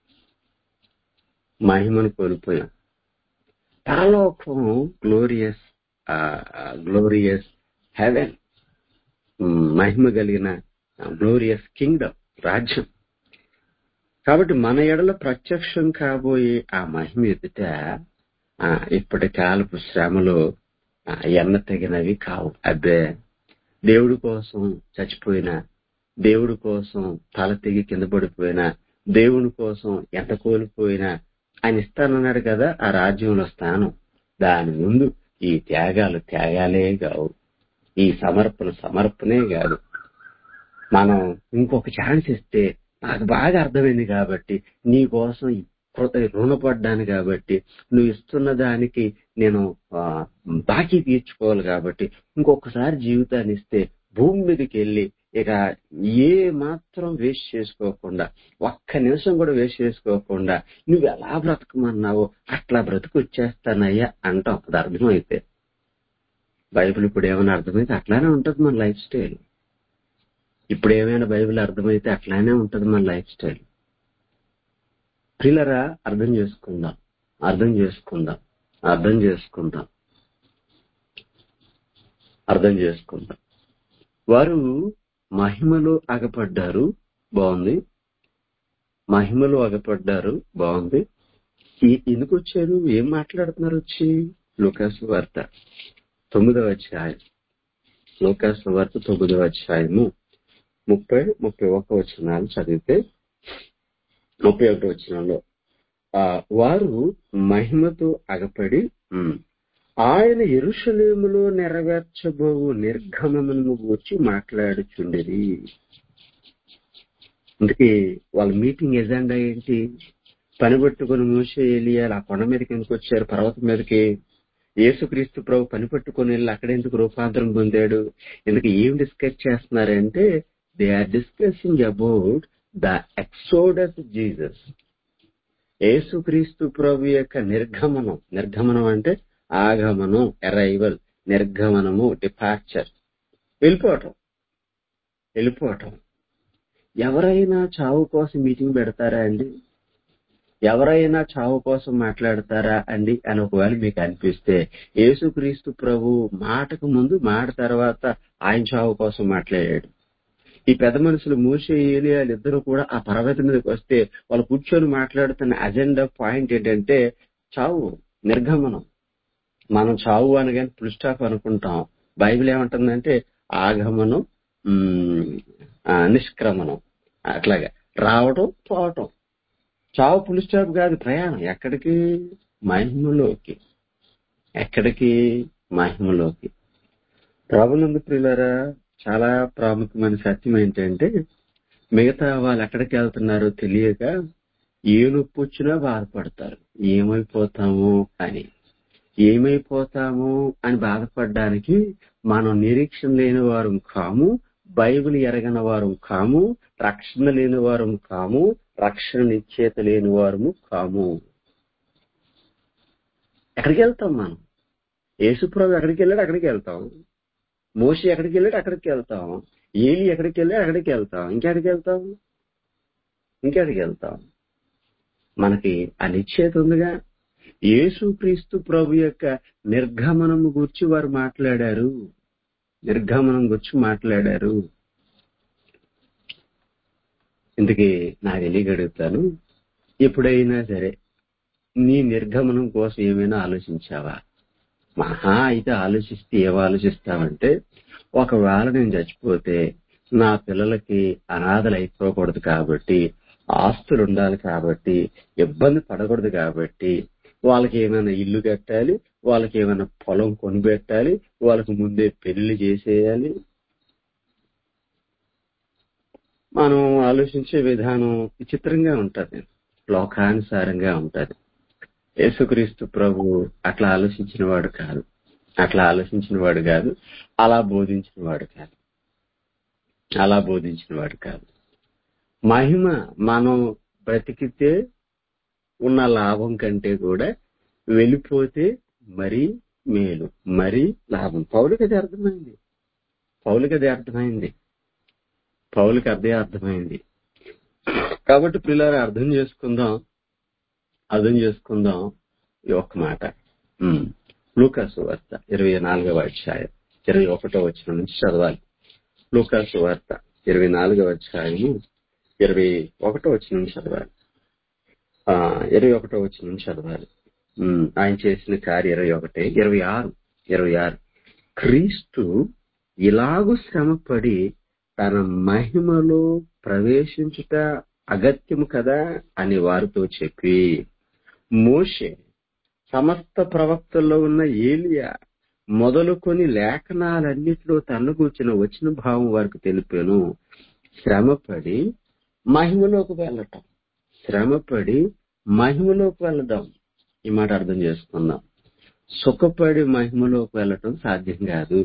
మహిమను కోల్పోయాం పరలోకం గ్లోరియస్ గ్లోరియస్ హెవెన్ మహిమ కలిగిన గ్లోరియస్ కింగ్డమ్ రాజ్యం కాబట్టి మన ఎడల ప్రత్యక్షం కాబోయే ఆ మహిమ ఎదుట ఆ, ఇప్పటి కాలపు శ్రమలు ఆ, ఎన్న తగినవి కావు అబ్బే దేవుడి కోసం చచ్చిపోయినా దేవుడి కోసం తల తెగి కింద పడిపోయినా దేవుని కోసం ఎంత కోల్పోయినా ఆయన ఇస్తానన్నాడు కదా ఆ రాజ్యంలో స్థానం దాని ముందు ఈ త్యాగాలు త్యాగాలే కావు ఈ సమర్పణ సమర్పణే కాదు మనం ఇంకొక ఛాన్స్ ఇస్తే నాకు బాగా అర్థమైంది కాబట్టి నీ కోసం కృత రుణపడ్డాను కాబట్టి నువ్వు ఇస్తున్న దానికి నేను ఆ, బాకీ తీర్చుకోవాలి కాబట్టి ఇంకొకసారి జీవితాన్ని ఇస్తే భూమి మీదకి వెళ్ళి ఇక ఏ మాత్రం వేస్ట్ చేసుకోకుండా ఒక్క నిమిషం కూడా వేస్ట్ చేసుకోకుండా నువ్వు ఎలా బ్రతకమన్నావో అట్లా బ్రతుకు వచ్చేస్తానయ్యా అంటాం అది అర్థమైతే బైబిల్ ఇప్పుడు ఏమైనా అర్థమైతే అట్లానే ఉంటది మన లైఫ్ స్టైల్ ఇప్పుడు ఏమైనా బైబిల్ అర్థమైతే అట్లానే ఉంటది మన లైఫ్ స్టైల్ ప్రిలరా అర్థం చేసుకుందాం అర్థం చేసుకుందాం అర్థం చేసుకుందాం అర్థం చేసుకుందాం వారు మహిమలో అగపడ్డారు బాగుంది మహిమలో అగపడ్డారు బాగుంది ఈ- ఎందుకు వచ్చారు ఏం మాట్లాడుతున్నారు వచ్చి లూకాసు వార్త తొమ్మిదవ అధ్యాయం లూకాసు వార్త తొమ్మిదవ అధ్యాయము ముప్పై ముప్పై ఒక వచనాలు చదివితే ముప్పై ఒకటి వచనంలో ఆ వారు మహిమతో అగపడి ఉమ్, ఆయన ఎరుషలేములో నెరవేర్చబోవు నిర్గమమును గూర్చి మాట్లాడుచుండిరి అందుకే వాళ్ళ మీటింగ్ ఎజెండా ఏంటి పని పట్టుకుని మూసే ఎలియాలు ఆ కొండ మీదకి ఎందుకు వచ్చారు పర్వతం మీదకి యేసుక్రీస్తు ప్రభు పని పట్టుకుని వెళ్ళి అక్కడ ఎందుకు రూపాంతరం పొందాడు ఎందుకు ఏం డిస్కస్ చేస్తున్నారంటే they are discussing about the exodus Jesus Yesukristu ప్రభు యొక్క నిర్గమనం నిర్గమనం అంటే ఆగమనం అరైవల్ నిర్గమనము డిపార్చర్ వెళ్ళిపోవటం వెళ్ళిపోవటం ఎవరైనా చావు కోసం మీటింగ్ పెడతారా అండి ఎవరైనా చావు కోసం మాట్లాడతారా అండి అని ఒకవేళ మీకు అనిపిస్తే యేసుక్రీస్తు ప్రభు మాటకు ముందు మాట తర్వాత ఆయన చావు కోసం మాట్లాడాడు ఈ పెద్ద మనుషులు మూసే ఏలియాలు ఇద్దరు కూడా ఆ పర్వతం మీదకి వస్తే వాళ్ళు కూర్చొని మాట్లాడుతున్న అజెండా పాయింట్ ఏంటంటే చావు నిర్గమనం మనం చావు అనగానే ఫుల్ స్టాప్ అనుకుంటాం బైబిల్ ఏమంటుందంటే ఆగమనం ఉమ్, ఆ, నిష్క్రమణం అట్లాగా రావటం పోవటం చావు ఫుల్ స్టాప్ కాదు ప్రయాణం ఎక్కడికి మహిమలోకి ఎక్కడికి మహిమలోకి ప్రభునందు ప్రియులరా చాలా ప్రాముఖ్యమైన సత్యం ఏంటంటే మిగతా వాళ్ళు ఎక్కడికి వెళ్తున్నారో తెలియక ఏ నొప్పి వచ్చినా బాధపడతారు ఏమైపోతాము అని ఏమైపోతాము అని బాధపడడానికి మనం నిరీక్షణ లేని వారం కాము బైబిల్ ఎరగని వారం కాము రక్షణ లేని వారం కాము రక్షణ నిశ్చేత లేని వారము కాము ఎక్కడికి వెళ్తాం మనం యేసుప్రభు ఎక్కడికి వెళ్ళాడు అక్కడికి వెళ్తాం మోషి ఎక్కడికి వెళ్ళాడు అక్కడికి వెళ్తాం ఏలి ఎక్కడికి వెళ్ళాడు అక్కడికి వెళ్తాం ఇంకెక్కడికి వెళ్తాం ఇంకెక్కడికి వెళ్తాం మనకి ఆ నిశ్చేత ఉందిగా యేసుక్రీస్తు ప్రభు యొక్క నిర్గమనం గురించి వారు మాట్లాడారు నిర్గమనం గురించి మాట్లాడారు ఇందుకే నాకు తెలియగడుగుతాను ఎప్పుడైనా సరే నీ నిర్గమనం కోసం ఏమైనా ఆలోచించావా మహా అయితే ఆలోచిస్తే ఏం ఆలోచిస్తావంటే ఒకవేళ నేను చచ్చిపోతే నా పిల్లలకి అనాథలు అయిపోకూడదు కాబట్టి ఆస్తులు ఉండాలి కాబట్టి ఇబ్బంది పడకూడదు కాబట్టి వాళ్ళకి ఏమైనా ఇల్లు కట్టాలి వాళ్ళకి ఏమైనా పొలం కొనిపెట్టాలి వాళ్ళకి ముందే పెళ్లి చేసేయాలి మనం ఆలోచించే విధానం విచిత్రంగా ఉంటది లోకానుసారంగా ఉంటది యేసుక్రీస్తు ప్రభు అట్లా ఆలోచించిన వాడు కాదు అట్లా ఆలోచించిన వాడు కాదు అలా బోధించిన వాడు కాదు అలా బోధించిన వాడు కాదు మహిమ మనం బ్రతికితే ఉన్న లాభం కంటే కూడా వెళ్ళిపోతే మరీ మేలు మరీ లాభం పౌలకి అది అర్థమైంది పౌలకి అది అర్థమైంది పౌలకి అదే అర్థమైంది కాబట్టి పిల్లలు అర్థం చేసుకుందాం అర్థం చేసుకుందాం ఈ ఒక్క మాట ఉమ్. లూకాసు వార్త ఇరవై నాలుగవ అధ్యాయం ఇరవై ఒకటో వచ్చిన నుంచి చదవాలి లూకాసు వార్త ఇరవై నాలుగవ అధ్యాయము ఇరవై ఒకటో వచ్చిన నుంచి చదవాలి ఆ, ఇరవై ఒకటో వచ్చిన నుంచి చదవాలి ఉమ్, ఆయన చేసిన కార్య ఇరవై ఒకటే ఇరవై ఆరు ఇరవై ఆరు క్రీస్తు ఇలాగు శ్రమపడి తన మహిమలో ప్రవేశించుట అగత్యము కదా అని వారితో చెప్పి మోషే సమస్త ప్రవక్తల్లో ఉన్న ఏలియా మొదలుకొని లేఖనాలన్నిటిలో తనను కూర్చిన వచ్చిన భావం వారికి తెలిపాను శ్రమపడి మహిమలోకి వెళ్ళటం శ్రమపడి మహిమలోకి వెళ్ళడం ఈ మాట అర్థం చేసుకుందాం సుఖపడి మహిమలోకి వెళ్ళటం సాధ్యం కాదు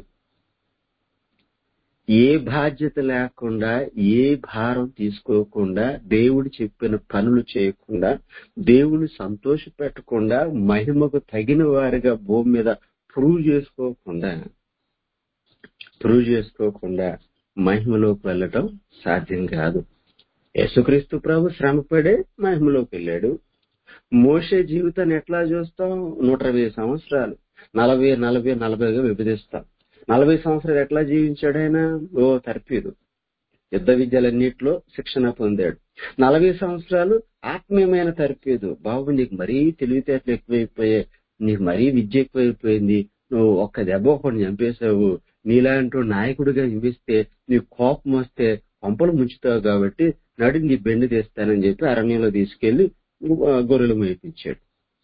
ఏ బాధ్యత లేకుండా ఏ భారం తీసుకోకుండా దేవుడు చెప్పిన పనులు చేయకుండా దేవుని సంతోష పెట్టకుండా మహిమకు తగిన వారిగా భూమి మీద ప్రూవ్ చేసుకోకుండా ప్రూవ్ చేసుకోకుండా మహిమలోకి వెళ్ళటం సాధ్యం కాదు యేసుక్రీస్తు ప్రభు శ్రమపడే మహిమలోకి వెళ్ళాడు మోసే జీవితాన్ని ఎట్లా చూస్తాం నూట ఇరవై సంవత్సరాలు నలభై నలభై నలభైగా విభజిస్తాం నలభై సంవత్సరాలు ఎట్లా జీవించాడు ఆయన ఓ తర్పీదు యుద్ధ విద్యలన్నిటిలో శిక్షణ పొందాడు నలభై సంవత్సరాలు ఆత్మీయమైన తర్పీదు బాబు నీకు మరీ తెలివితేటలు ఎక్కువైపోయాయి నీకు మరీ విద్య ఎక్కువైపోయింది నువ్వు ఒక్క దెబ్బ ఒకటి చంపేశావు నీలాంటి నాయకుడిగా ఇవిస్తే నీకు కోపం వస్తే పంపలు ముంచుతావు కాబట్టి నడి నీ బెండు తీస్తానని చెప్పి అరణ్యంలో తీసుకెళ్లి గొర్రెలు మేపించాడు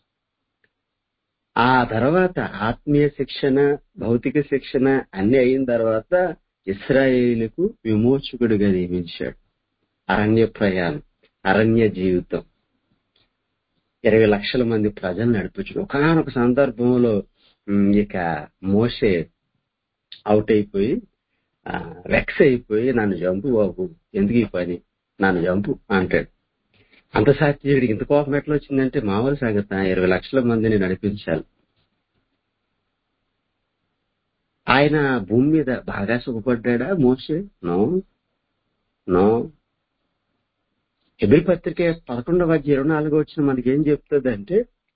ఆ తర్వాత ఆత్మీయ శిక్షణ భౌతిక శిక్షణ అన్ని అయిన తర్వాత ఇస్రాయేలుకు విమోచకుడిగా నియమించాడు అరణ్య ప్రయాణం అరణ్య జీవితం ఇరవై లక్షల మంది ప్రజలు నడిపించడం ఒకనొక సందర్భంలో ఉమ్, ఇక మోసే అవుట్ అయిపోయి వెక్స్ అయిపోయి నన్ను చంపు బాబు ఎందుకు ఈ పని నన్ను చంపు అంటాడు అంత సాత్వికుడికి ఇంత కోపం ఎట్లా వచ్చిందంటే మామూలు సంగతి ఇరవై లక్షల మందిని నడిపించాలి ఆయన భూమి మీద బాగా సుఖపడ్డా మోసే నో నో ఎబిల్ పత్రిక పదకొండవ అధ్యాయం ఇరవై నాలుగో వచ్చిన మనకి ఏం చెప్తుందంటే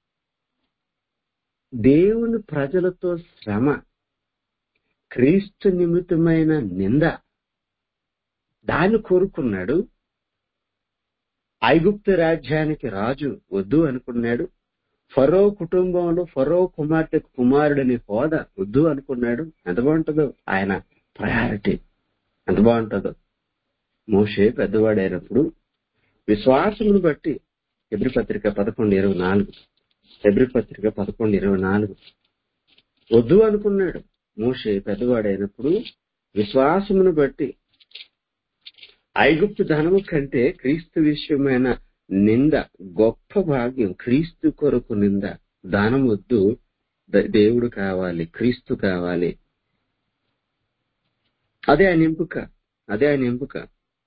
దేవుని ప్రజలతో శ్రమ క్రీస్తు నిమిత్తమైన నింద దాన్ని కోరుకున్నాడు ఐగుప్తు రాజ్యానికి రాజు వద్దు అనుకున్నాడు ఫరో కుటుంబంలో ఫరో కుమార్తె కుమారుడిని హోదా వద్దు అనుకున్నాడు ఎంత బాగుంటుందో ఆయన ప్రయారిటీ ఎంత బాగుంటుందో మోషే పెద్దవాడైనప్పుడు విశ్వాసమును బట్టి ఎబ్రి పత్రిక పదకొండు ఇరవై నాలుగు ఎబ్రి పత్రిక పదకొండు ఇరవై నాలుగు వద్దు అనుకున్నాడు మోషే పెద్దవాడైనప్పుడు విశ్వాసమును బట్టి ఐగుప్తు ధనము కంటే క్రీస్తు విషయమైన నింద గొప్ప భాగ్యం క్రీస్తు కొరకు నింద దానం వద్దు ద- దేవుడు కావాలి క్రీస్తు కావాలి అదే ఆయన ఎంపిక అదే ఆయన ఎంపిక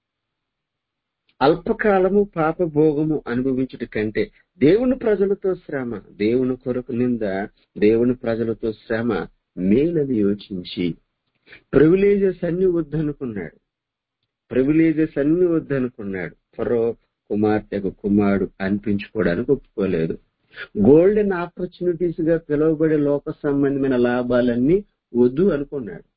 అల్పకాలము పాప భోగము అనుభవించుట కంటే దేవుని ప్రజలతో శ్రమ దేవుని కొరకు నింద దేవుని ప్రజలతో శ్రమ మేలని యోచించి ప్రివిలేజెస్ అన్ని వద్దనుకున్నాడు ప్రివిలేజెస్ అన్ని వద్దనుకున్నాడు ఫరో కుమార్తెకు కుమారుడు అనిపించుకోవడానికి ఒప్పుకోలేదు గోల్డెన్ ఆపర్చునిటీస్ గా పిలువబడే లోక సంబంధమైన లాభాలన్నీ వద్దు అనుకున్నాడు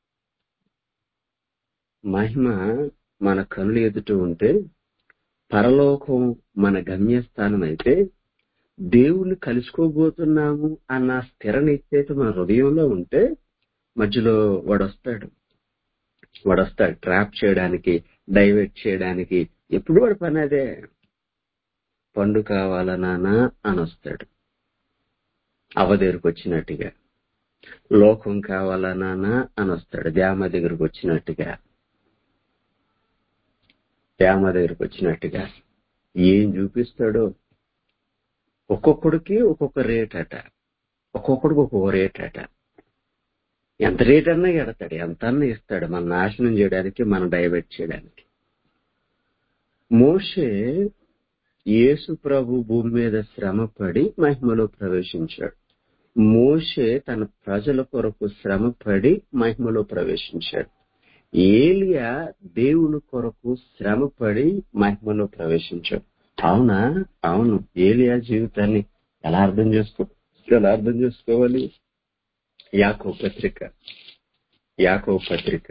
మహిమ మన కనులు ఎదుట ఉంటే పరలోకం మన గమ్యస్థానం అయితే దేవుణ్ణి కలుసుకోబోతున్నాము అన్న స్థిర నిశ్చయిత మన హృదయంలో ఉంటే మధ్యలో వాడొస్తాడు వాడొస్తాడు ట్రాప్ చేయడానికి డైవర్ట్ చేయడానికి ఎప్పుడు వాడి పని అదే పండు కావాలా నానా అని వస్తాడు అవ్వ దగ్గరకు వచ్చినట్టుగా లోకం కావాలా నానా అని వస్తాడు ద్యామ దగ్గరకు వచ్చినట్టుగా ద్యామ దగ్గరకు వచ్చినట్టుగా ఏం చూపిస్తాడో ఒక్కొక్కడికి ఒక్కొక్క రేట్ అట ఒక్కొక్కడికి ఒక్కొక్క రేట్ అట ఎంత రేట్ అన్నా ఎడతాడు ఎంత అన్నా ఇస్తాడు మన నాశనం చేయడానికి మనం డైవర్ట్ చేయడానికి మోషే యేసు ప్రభు భూమి మీద శ్రమపడి మహిమలో ప్రవేశించాడు మోషే తన ప్రజల కొరకు శ్రమపడి మహిమలో ప్రవేశించాడు ఏలియా దేవుని కొరకు శ్రమపడి మహిమలో ప్రవేశించాడు అవునా అవును ఏలియా జీవితాన్ని ఎలా అర్థం చేసుకో ఎలా అర్థం చేసుకోవాలి యాకో పత్రిక యాకో పత్రిక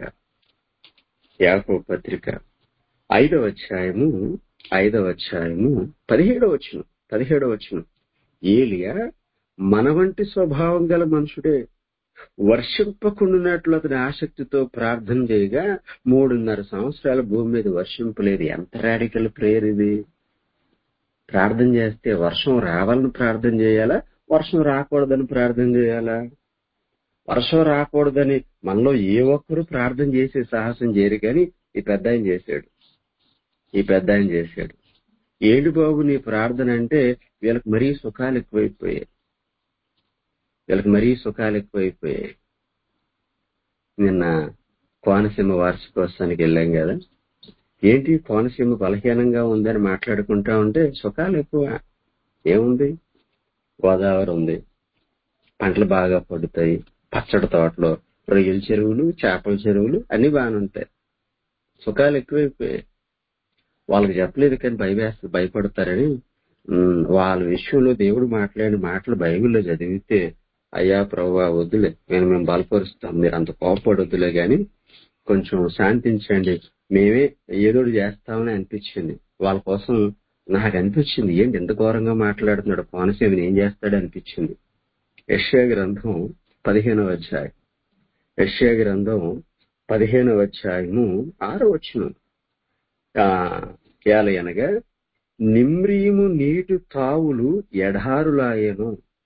యాకో పత్రిక ఐదవ అధ్యాయము ఐదవ అధ్యాయము పదిహేడవ వచ్చును పదిహేడవ వచ్చును ఏలియా మన వంటి స్వభావం గల మనుషుడే వర్షింపకుండానట్లు అతని ఆసక్తితో ప్రార్థన చేయగా మూడున్నర సంవత్సరాల భూమి మీద వర్షింపలేదు ఎంత రాడికల్ ప్రేయర్ ఇది ప్రార్థన చేస్తే వర్షం రావాలని ప్రార్థన చేయాలా వర్షం రాకూడదని ప్రార్థన చేయాలా వర్షం రాకూడదని మనలో ఏ ఒక్కరు ప్రార్థన చేసే సాహసం చేయరు కానీ ఈ పెద్ద ఆయన చేశాడు ఈ పెద్ద ఆయన చేశాడు ఏంటి బాబు నీ ప్రార్థన అంటే వీళ్ళకి మరీ సుఖాలు ఎక్కువైపోయాయి వీళ్ళకి మరీ సుఖాలు ఎక్కువైపోయాయి నిన్న కోనసీమ వార్షికోత్సవానికి వెళ్ళాం కదా ఏంటి కోనసీమ బలహీనంగా ఉందని మాట్లాడుకుంటా ఉంటే సుఖాలు ఎక్కువ ఏముంది గోదావరి ఉంది పంటలు బాగా పడుతాయి పచ్చడి తోటలో రొయ్యల చెరువులు చేపల చెరువులు అన్ని బాగానే ఉంటాయి సుఖాలు ఎక్కువైపోయాయి వాళ్ళకి చెప్పలేదు కానీ భయవేస్త భయపడతారని ఉమ్, వాళ్ళ విషయంలో దేవుడు మాట్లాడిన మాటలు బైబిల్లో చదివితే అయ్యా ప్రభా వద్దులే నేను మేము బలపరుస్తాం మీరు అంత కోపపడొద్దులే గాని కొంచెం శాంతించండి మేమే ఏదో ఒకటి చేస్తామని అనిపించింది వాళ్ళ కోసం నాకు అనిపించింది ఏంటి ఎంత ఘోరంగా మాట్లాడుతున్నాడు కోనసీమని ఏం చేస్తాడు అనిపించింది యశ్యా గ్రంథం పదిహేనవ అధ్యాయం యశ్యా గ్రంథం పదిహేనవ అధ్యాయము ఆరో వచ్చును ఆ ఏలయనగా నిమ్రీము నీటి తావులు ఎడారులాయను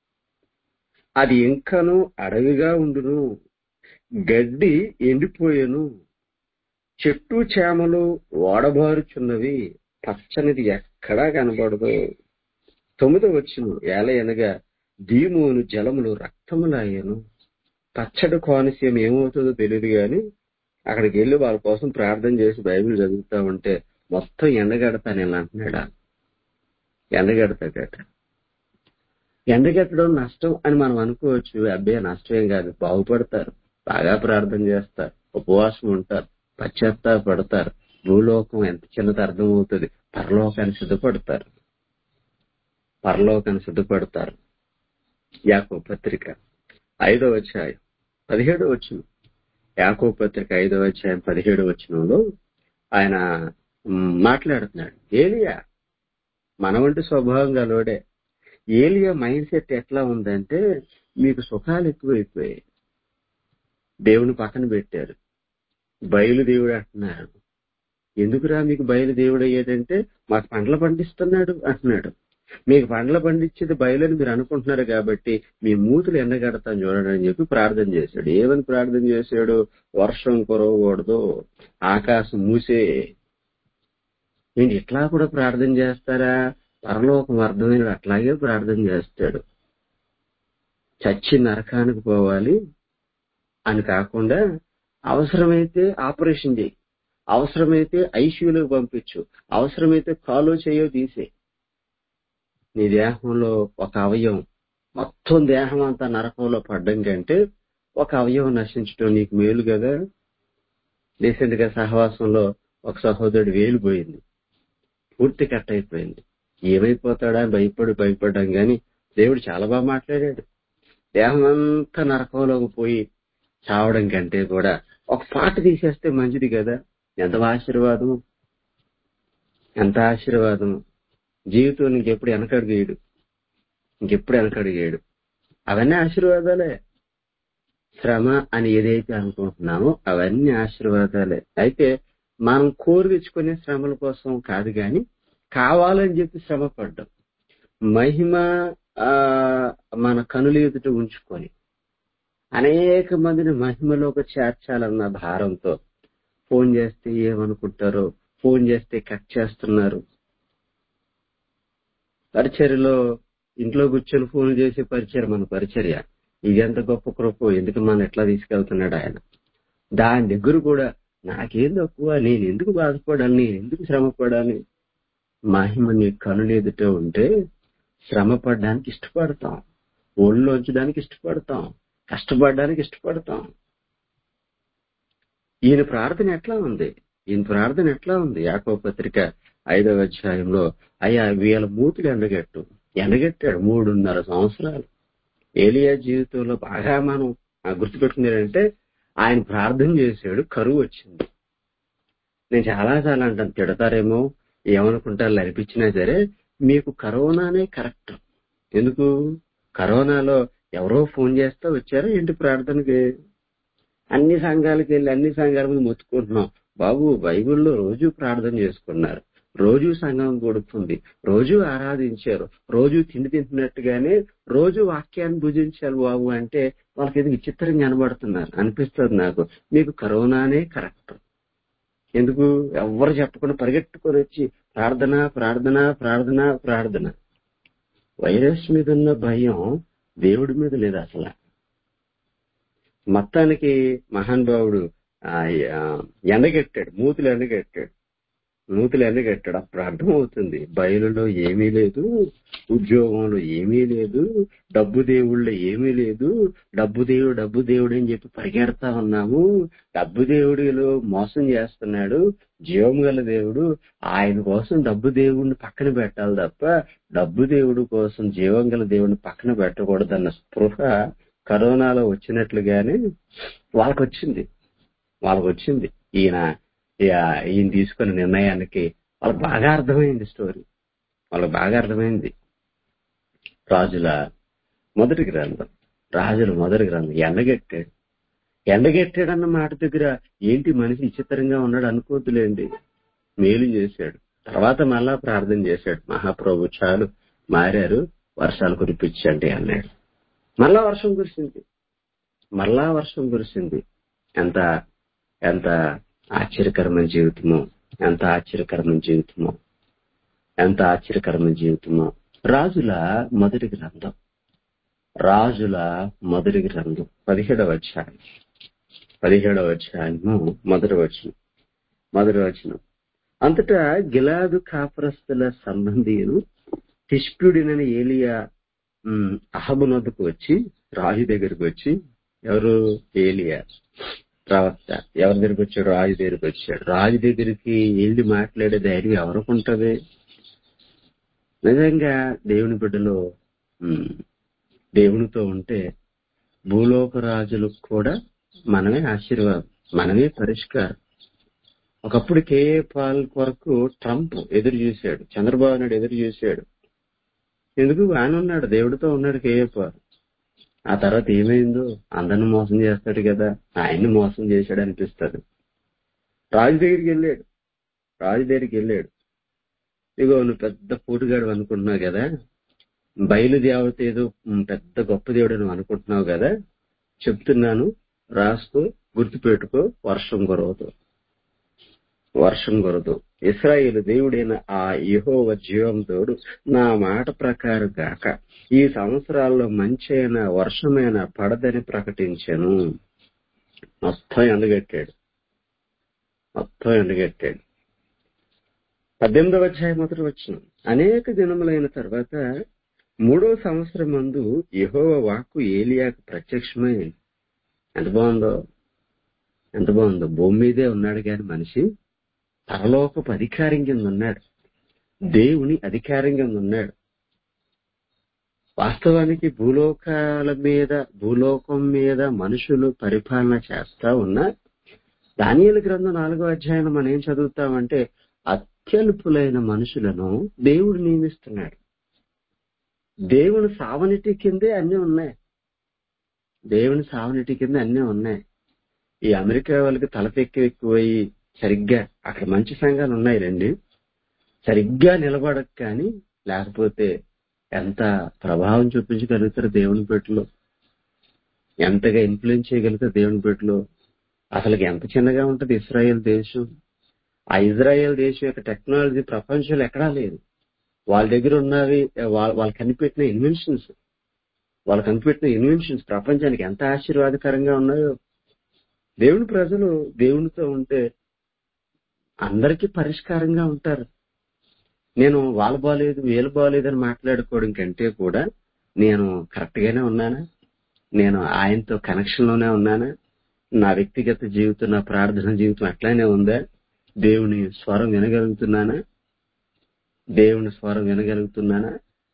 అది ఇంకను అడవిగా ఉండును గడ్డి ఎండిపోయెను చెట్టు చేమలు ఓడబారుచున్నవి పచ్చనిది ఎక్కడా కనబడదు తొమ్మిదో వచ్చును ఏలయనగా దీమోను జలములు రక్తములాయను పచ్చడి కోనసీమ ఏమవుతుందో తెలియదు గాని అక్కడికి వెళ్ళి వాళ్ళ కోసం ప్రార్థన చేసి బైబిల్ చదువుతా ఉంటే మొత్తం ఎండగడతాను ఇలా అంటున్నాడా ఎండగడతాడట ఎండగట్టడం నష్టం అని మనం అనుకోవచ్చు అబ్బే నష్టమేం కాదు బాగుపడతారు బాగా ప్రార్థన చేస్తారు ఉపవాసం ఉంటారు పశ్చాత్తాపడతారు భూలోకం ఎంత చిన్నది అర్థమవుతుంది పరలోకాన్ని సిద్ధపడతారు పరలోకాన్ని సిద్ధపడతారు యాకో పత్రిక ఐదవ అధ్యాయం పదిహేడవ వచ్చిన యాకో పత్రిక ఐదవ అధ్యాయం పదిహేడవ వచనంలో ఆయన మ్, మాట్లాడుతున్నాడు ఏలియా మన వంటి స్వభావం గలవాడే ఏలియా మైండ్ సెట్ ఎట్లా ఉందంటే మీకు సుఖాలు ఎక్కువైపోయాయి దేవుని పక్కన పెట్టారు బయలుదేవుడు అంటున్నారు ఎందుకురా మీకు బయలుదేవుడు అయ్యేదంటే మాకు పండ్ల పండిస్తున్నాడు అంటున్నాడు మీకు పండ్ల పండించేది బయలని మీరు అనుకుంటున్నారు కాబట్టి మీ మూతులు ఎండగడతాను చూడండి అని చెప్పి ప్రార్థన చేశాడు ఏమని ప్రార్థన చేశాడు వర్షం కురవకూడదు ఆకాశం మూసే నేను ఇట్లా కూడా ప్రార్థన చేస్తారా పరలోకం అర్థమైన అట్లాగే ప్రార్థన చేస్తాడు చచ్చి నరకానికి పోవాలి అని కాకుండా అవసరమైతే ఆపరేషన్ చేయి అవసరమైతే ఐసీయూలోకి పంపించు అవసరమైతే కాలో చేయో తీసే నీ దేహంలో ఒక అవయవం మొత్తం దేహం అంతా నరకంలో పడ్డం కంటే ఒక అవయవం నశించడం నీకు మేలు కదా రీసెంట్ గా సహవాసంలో ఒక సహోదరుడు వేలు పోయింది పూర్తి కట్ అయిపోయింది ఏమైపోతాడా అని భయపడి భయపడ్డాం గాని దేవుడు చాలా బాగా మాట్లాడాడు దేహం అంతా నరకంలోకి పోయి చావడం కంటే కూడా ఒక పాట తీసేస్తే మంచిది కదా ఎంత ఆశీర్వాదం ఎంత ఆశీర్వాదం జీవితం ఇంకెప్పుడు వెనకడుగేయడు ఇంకెప్పుడు వెనకడుగేయడు అవన్నీ ఆశీర్వాదాలే శ్రమ అని ఏదైతే అనుకుంటున్నామో అవన్నీ ఆశీర్వాదాలే అయితే మనం కోరి తెచ్చుకునే శ్రమల కోసం కాదు గాని కావాలని చెప్పి శ్రమ పడ్డం మహిమ ఆ, మన కనుల ఎదుట ఉంచుకొని అనేక మందిని మహిమలోకి చేర్చాలన్న భారంతో ఫోన్ చేస్తే ఏమనుకుంటారో ఫోన్ చేస్తే కట్ చేస్తున్నారు పరిచర్యలో ఇంట్లో కూర్చొని ఫోన్ చేసే పరిచయం మన పరిచర్య ఇది ఎంత గొప్ప కృప ఎందుకు మనం ఎట్లా తీసుకెళ్తున్నాడు ఆయన దాని దగ్గర కూడా నాకేం తక్కువ నేను ఎందుకు బాధపడాలి నేను ఎందుకు శ్రమ పడాలి మహిమ నీ కనులు ఎదుట ఉంటే శ్రమ పడడానికి ఇష్టపడతాం ఒళ్ళు ఉంచడానికి ఇష్టపడతాం కష్టపడడానికి ఇష్టపడతాం ఈయన ప్రార్థన ఎట్లా ఉంది ఈయన ప్రార్థన ఎట్లా ఉంది యాకో పత్రిక ఐదవ అధ్యాయంలో అయ్యా వీళ్ళ మూతులు ఎండగట్టు ఎండగట్టాడు మూడున్నర సంవత్సరాలు ఏలియా జీవితంలో బాగా మనం ఆ గుర్తుపెట్టుకున్నారంటే ఆయన ప్రార్థన చేశాడు కరువు వచ్చింది నేను చాలా చాలా అంటాను తిడతారేమో ఏమనుకుంటారు అనిపించినా సరే మీకు కరోనానే కరెక్ట్ ఎందుకు కరోనాలో ఎవరో ఫోన్ చేస్తే వచ్చారా ఏంటి ప్రార్థనకి అన్ని సంఘాలకు వెళ్ళి అన్ని సంఘాల మీద మొత్తుకుంటున్నాం బాబు బైబిల్లో రోజు ప్రార్థన చేసుకున్నారు రోజు సంఘం గడుపుతుంది రోజు ఆరాధించారు రోజు తిండి తింటున్నట్టుగానే రోజు వాక్యాన్ని భుజించాలి బాబు అంటే వాళ్ళకి ఇది విచిత్రంగా కనబడుతున్నారు అనిపిస్తుంది నాకు మీకు కరోనానే కరెక్ట్ ఎందుకు ఎవరు చెప్పకుండా పరిగెట్టుకొని వచ్చి ప్రార్థన ప్రార్థన ప్రార్థన ప్రార్థన వైరస్ మీద ఉన్న భయం దేవుడి మీద లేదు అసలు మొత్తానికి మహానుభావుడు ఆ, ఆ, ఎండగట్టాడు మూతులు ఎండగట్టాడు మూతులు ఎండగట్టాడు అప్పుడు అర్థమవుతుంది బయలులో ఏమీ లేదు ఉద్యోగంలో ఏమీ లేదు డబ్బు దేవుళ్ళో ఏమీ లేదు డబ్బు దేవుడు డబ్బు దేవుడు అని చెప్పి పరిగెడతా ఉన్నాము డబ్బు దేవుడిలో మోసం చేస్తున్నాడు జీవం గల దేవుడు ఆయన కోసం డబ్బు దేవుడిని పక్కన పెట్టాలి తప్ప డబ్బు దేవుడు కోసం జీవం గల దేవుడిని పక్కన పెట్టకూడదన్న స్పృహ కరోనాలో వచ్చినట్లుగానే వాళ్ళకి వచ్చింది వాళ్ళకి వచ్చింది ఈయన ఈయ- ఈయన తీసుకున్న నిర్ణయానికి వాళ్ళకి బాగా అర్థమైంది స్టోరీ వాళ్ళకి బాగా అర్థమైంది రాజుల మొదటి గ్రంథం రాజుల మొదటి గ్రంథం ఎండగట్టాడు ఎండగట్టాడన్న మాట దగ్గర ఏంటి మనిషి విచిత్రంగా ఉన్నాడు అనుకోతులేండి మేలు చేశాడు తర్వాత మళ్ళా ప్రార్థన చేశాడు మహాప్రభు చాలు మారారు వర్షాలు కురిపించండి అన్నాడు మళ్ళా వర్షం కురిసింది మళ్ళా వర్షం కురిసింది ఎంత ఎంత ఆశ్చర్యకరమైన జీవితమో ఎంత ఆశ్చర్యకరమైన జీవితమో ఎంత ఆశ్చర్యకరమైన జీవితమో రాజుల మొదటి గ్రంథం రాజుల మొదటి గ్రంథం పదిహేడవ అధ్యాయం పదిహేడవ అధ్యాయము మొదటి వచనం మొదటి వచనం అంతటా గిలాదు కాపురస్తుల సంబంధీయులు తిష్ప్యుడినని ఏలియా ఉమ్, అహబు నొద్దకు వచ్చి రాజు దగ్గరికి వచ్చి ఎవరు ఏలియా ప్రవక్త ఎవరి దగ్గరికి వచ్చాడు రాజు దగ్గరికి వచ్చాడు రాజు దగ్గరికి వెళ్ళి మాట్లాడే ధైర్యం ఎవరికి ఉంటది నిజంగా దేవుని బిడ్డలో ఉమ్, దేవునితో ఉంటే భూలోక రాజులకు కూడా మనమే ఆశీర్వాదం మనమే పరిష్కారం ఒకప్పుడు కేఏ పాల్ కొరకు ట్రంప్ ఎదురు చూశాడు చంద్రబాబు నాయుడు ఎదురు చూశాడు ఎందుకు ఆయన ఉన్నాడు దేవుడితో ఉన్నాడు కేఏ పాల్ ఆ తర్వాత ఏమైందో అందరిని మోసం చేస్తాడు కదా ఆయన్ని మోసం చేశాడు అనిపిస్తుంది రాజు దగ్గరికి వెళ్ళాడు రాజు దగ్గరికి వెళ్ళాడు ఇగో నువ్వు పెద్ద పోటుగాడు అనుకుంటున్నావు కదా బయలుదేవత ఏదో ఉమ్, పెద్ద గొప్ప దేవుడు నువ్వు అనుకుంటున్నావు కదా చెప్తున్నాను రాసుకో గుర్తుపెట్టుకో వర్షం కురవదు వర్షం కురదు ఇస్రాయేల్ దేవుడైన ఆ యెహోవా జీవం తోడు నా మాట ప్రకారం గాక ఈ సంవత్సరాల్లో మంచైన వర్షమైన పడదని ప్రకటించాను మొత్తం ఎండగట్టాడు మొత్తం ఎండగట్టాడు పద్దెనిమిదవ అధ్యాయం మొదటి వచ్చిన అనేక దినములైన తర్వాత మూడో సంవత్సరం మందు యెహోవ వాక్కు ఏలియాకు ప్రత్యక్షమై ఎంత బాగుందో ఎంత బాగుందో భూమి మీదే ఉన్నాడు కాని మనిషి పరలోకపు అధికారం కింద ఉన్నాడు దేవుని అధికారం కింద ఉన్నాడు వాస్తవానికి భూలోకాల మీద భూలోకం మీద మనుషులు పరిపాలన చేస్తా ఉన్నా దానియలు గ్రంథం నాలుగో అధ్యాయం మనం ఏం చదువుతామంటే అత్యల్పులైన మనుషులను దేవుడు నియమిస్తున్నాడు దేవుని సావనిటి కిందే అన్ని ఉన్నాయి దేవుని సావనిటి కింద అన్ని ఉన్నాయి ఈ అమెరికా వాళ్ళకి తలపెక్కి ఎక్కువయ్యి సరిగ్గా అక్కడ మంచి సంఘాలు ఉన్నాయి రండి సరిగ్గా నిలబడక కానీ లేకపోతే ఎంత ప్రభావం చూపించగలుగుతారు దేవుని పెట్టులో ఎంతగా ఇన్ఫ్లుయెన్స్ చేయగలుగుతారు దేవుని పెట్టులో అసలు ఎంత చిన్నగా ఉంటది ఇస్రాయేల్ దేశం ఆ ఇజ్రాయెల్ దేశం యొక్క టెక్నాలజీ ప్రపంచంలో ఎక్కడా లేదు వాళ్ళ దగ్గర ఉన్నవి వాళ్ళ వాళ్ళు కనిపెట్టిన ఇన్వెన్షన్స్ వాళ్ళు కనిపెట్టిన ఇన్వెన్షన్స్ ప్రపంచానికి ఎంత ఆశీర్వాదకరంగా ఉన్నాయో దేవుని ప్రజలు దేవునితో ఉంటే అందరికీ పరిష్కారంగా ఉంటారు నేను వాళ్ళ బాలేదు వీళ్ళు బాలేదు అని మాట్లాడుకోవడం కంటే కూడా నేను కరెక్ట్ గానే ఉన్నానా నేను ఆయనతో కనెక్షన్ లోనే ఉన్నానా నా వ్యక్తిగత జీవితం నా ప్రార్థన జీవితం అట్లానే ఉందా దేవుని స్వరం వినగలుగుతున్నానా దేవుని స్వరం వినగలుగుతున్నానా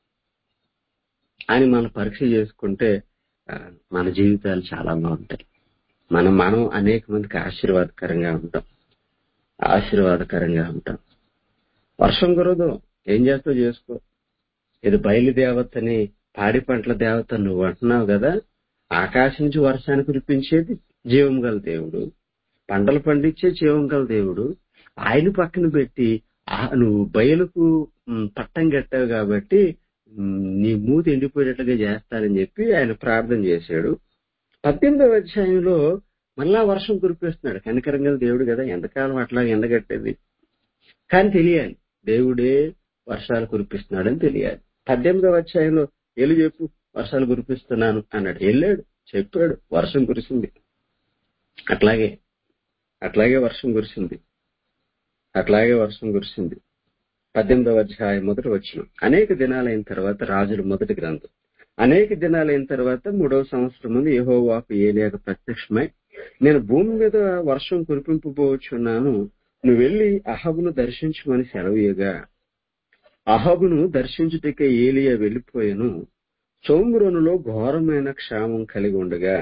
అని మనం పరీక్ష చేసుకుంటే ఆ, మన జీవితాలు చాలా బాగుంటాయి మనం మనం అనేక మందికి ఆశీర్వాదకరంగా ఉంటాం ఆశీర్వాదకరంగా ఉంటాం వర్షం కురదు ఏం చేస్తావు చేసుకో ఇది బయలుదేవతని పాడి పంటల దేవత నువ్వు అంటున్నావు కదా ఆకాశం నుంచి వర్షాన్ని కురిపించేది జీవం గల దేవుడు పంటలు పండించే జీవం గల దేవుడు ఆయన పక్కన పెట్టి ఆ నువ్వు బయలుకు మ్, పట్టం కట్టావు కాబట్టి మ్, నీ మూతి ఎండిపోయేటట్లుగా చేస్తానని చెప్పి ఆయన ప్రార్థన చేశాడు పద్దెనిమిదవ అధ్యాయంలో మళ్ళా వర్షం కురిపిస్తున్నాడు కనికరం గల దేవుడు కదా ఎంతకాలం అట్లా ఎండగట్టేది కానీ తెలియాలి దేవుడే వర్షాలు కురిపిస్తున్నాడని తెలియాలి పద్దెనిమిదవ అధ్యాయంలో ఎలు చెప్పు వర్షాలు కురిపిస్తున్నాను అన్నాడు వెళ్ళాడు చెప్పాడు వర్షం కురిసింది అట్లాగే అట్లాగే వర్షం కురిసింది అట్లాగే వర్షం కురిసింది పద్దెనిమిదవ అధ్యాయం మొదటి వచ్చిన అనేక దినాలైన తర్వాత రాజుల మొదటి గ్రంథం అనేక దినాలైన తర్వాత మూడవ సంవత్సరం ముందు యెహోవాకు ఏలియాకు ప్రత్యక్షమై నేను భూమి మీద వర్షం కురిపింపబోచున్నాను నువ్వు వెళ్లి అహబును దర్శించమని సెలవీయగా అహబును దర్శించుటకే ఏలియా వెళ్లిపోయాను సోమురోనులో ఘోరమైన క్షామం కలిగి ఉండగా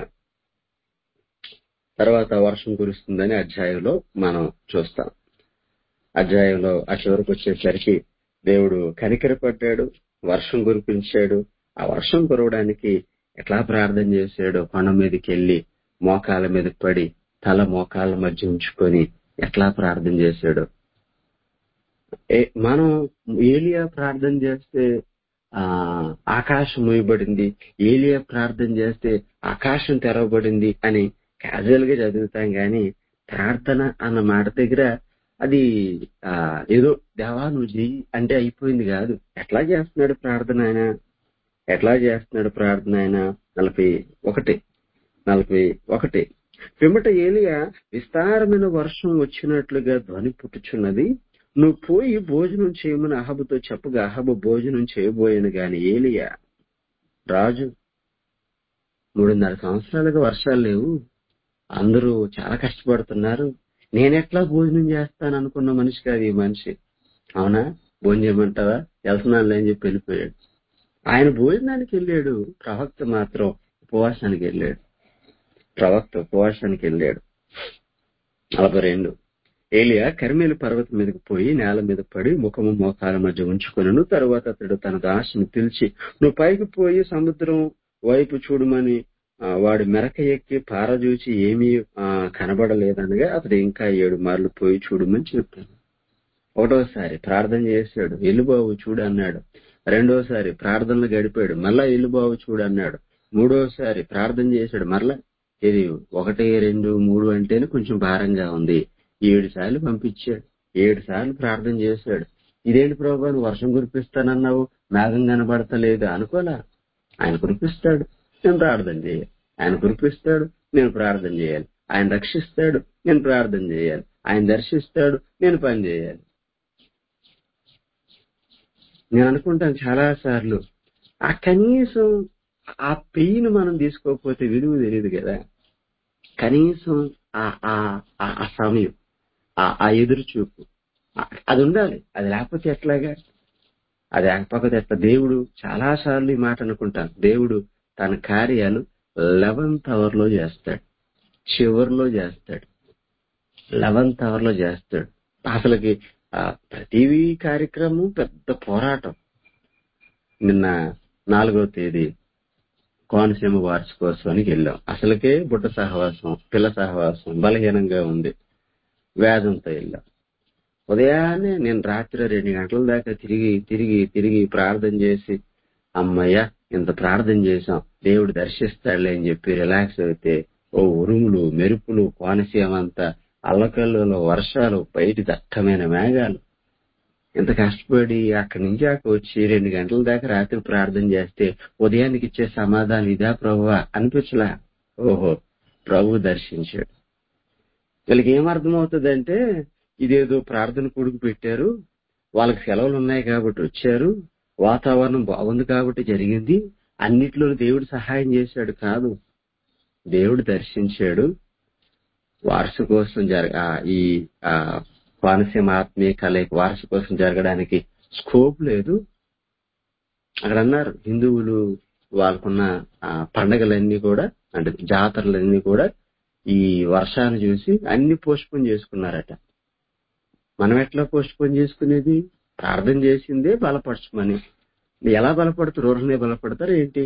తర్వాత వర్షం కురుస్తుందని అధ్యాయంలో మనం చూస్తాం అధ్యాయంలో ఆ చివరికి వచ్చేసరికి దేవుడు కనికరపడ్డాడు వర్షం కురిపించాడు ఆ వర్షం కురవడానికి ఎట్లా ప్రార్థన చేశాడో కొండ మీదకి వెళ్లి మోకాల మీద పడి తల మోకాళ్ళ మధ్య ఉంచుకొని ఎట్లా ప్రార్థన చేశాడో ఏ- మనం ఏలియా ప్రార్థన చేస్తే ఆ ఆకాశం మూయబడింది ఏలియా ప్రార్థన చేస్తే ఆకాశం తెరవబడింది అని క్యాజువల్ గా చదువుతాం గాని ప్రార్థన అన్న మాట దగ్గర అది ఆ ఏదో దేవా నువ్వు చెయ్యి అంటే అయిపోయింది కాదు ఎట్లా చేస్తున్నాడు ప్రార్థన ఆయన ఎట్లా చేస్తున్నాడు ప్రార్థన ఆయన నలభై ఒకటి నలభై ఒకటి పిమ్మట ఏలియా విస్తారమైన వర్షం వచ్చినట్లుగా ధ్వని పుట్టుచున్నది నువ్వు పోయి భోజనం చేయమని అహబుతో చెప్పగా అహబు భోజనం చేయబోయాను గాని ఏలియా రాజు మూడున్నర సంవత్సరాలుగా వర్షాలు లేవు అందరూ చాలా కష్టపడుతున్నారు నేనెట్లా భోజనం చేస్తాను అనుకున్న మనిషి కాదు ఈ మనిషి అవునా భోజనం చేయమంటావా వెళ్తున్నానులే అని చెప్పి వెళ్ళిపోయాడు ఆయన భోజనానికి వెళ్ళాడు ప్రవక్త మాత్రం ఉపవాసానికి వెళ్ళాడు ప్రవక్త ఉపవాసానికి వెళ్ళాడు నలభై రెండు ఏలియా కర్మేలు పర్వతం మీదకి పోయి నేల మీద పడి ముఖము మోకాల మధ్య ఉంచుకొనను తరువాత అతడు తన దాసుని పిలిచి నువ్వు పైకి పోయి సముద్రం వైపు చూడమని ఆ, వాడు మెరక ఎక్కి పారజూచి ఏమీ ఆ, కనబడలేదనగా అతడు ఇంకా ఏడు మార్లు పోయి చూడమని చెప్పాను ఒకటోసారి ప్రార్థన చేశాడు ఎల్లుబాబు చూడు అన్నాడు రెండోసారి ప్రార్థనలు గడిపాడు మళ్ళా ఎల్లుబాబు చూడు అన్నాడు మూడోసారి ప్రార్థన చేశాడు మరలా ఇది ఒకటి రెండు మూడు అంటేనే కొంచెం భారంగా ఉంది ఏడు సార్లు పంపించాడు ఏడు సార్లు ప్రార్థన చేశాడు ఇదేంటి ప్రభావ నువ్వు వర్షం కురిపిస్తానన్నావు మేఘం కనబడతలేదు అనుకోలా ఆయన కురిపిస్తాడు నేను ప్రార్థన చేయాలి ఆయన కురిపిస్తాడు నేను ప్రార్థన చేయాలి ఆయన రక్షిస్తాడు నేను ప్రార్థన చేయాలి ఆయన దర్శిస్తాడు నేను పని చేయాలి నేను అనుకుంటాను చాలా సార్లు ఆ కనీసం ఆ పెయిన్ మనం తీసుకోకపోతే విలువ తెలియదు కదా కనీసం ఆ ఆ ఆ- ఆ సమయం ఆ ఆ ఎదురు చూపు ఆ- అది ఉండాలి అది లేకపోతే ఎట్లాగా అది లేకపోతే ఎట్లా దేవుడు చాలా సార్లు ఈ మాట అనుకుంటాను దేవుడు తన కార్యాలు లెవెన్త్ అవర్ లో చేస్తాడు చివరిలో చేస్తాడు లెవెన్త్ అవర్ లో చేస్తాడు అసలుకి ఆ ప్రతివి కార్యక్రమం పెద్ద పోరాటం నిన్న నాలుగో తేదీ కోనసీమ వార్షికోత్సవానికి వెళ్ళాం అసలుకే బుట్ట సహవాసం పిల్ల సహవాసం బలహీనంగా ఉంది వేదంతో వెళ్ళాం ఉదయాన్నే నేను రాత్రి రెండు గంటల దాకా తిరిగి తిరిగి తిరిగి ప్రార్థన చేసి అమ్మయ్య ఇంత ప్రార్థన చేశాం దేవుడు దర్శిస్తాడులే అని చెప్పి రిలాక్స్ అయితే ఓ ఉరుములు మెరుపులు కోనసీమ అంతా అల్లకల్లులో వర్షాలు బయటి దట్టమైన మేఘాలు ఇంత కష్టపడి అక్కడి నుంచి అక్కడ వచ్చి రెండు గంటల దాకా రాత్రి ప్రార్థన చేస్తే ఉదయానికి ఇచ్చే సమాధానం ఇదా ప్రభువా అనిపించలా ఓహో ప్రభు దర్శించాడు వీళ్ళకి ఏం అర్థమవుతుందంటే ఇదేదో ప్రార్థన కొడుకు పెట్టారు వాళ్ళకి సెలవులు ఉన్నాయి కాబట్టి వచ్చారు వాతావరణం బాగుంది కాబట్టి జరిగింది అన్నిట్లో దేవుడు సహాయం చేశాడు కాదు దేవుడు దర్శించాడు వార్షికోత్సవం జరగ ఆ, ఈ ఆ, కోనసీమ ఆత్మీయ కలయిక వార్షికోత్సవం జరగడానికి స్కోప్ లేదు అక్కడ అన్నారు హిందువులు వాళ్ళకున్న ఆ, పండగలన్నీ కూడా అంటే జాతరలన్నీ కూడా ఈ వర్షాన్ని చూసి అన్ని పోస్ట్పోన్ చేసుకున్నారట మనం ఎట్లా పోస్ట్పోన్ చేసుకునేది ప్రార్థన చేసిందే బలపరచమని ఎలా బలపడతారు ఊరనే బలపడతారా ఏంటి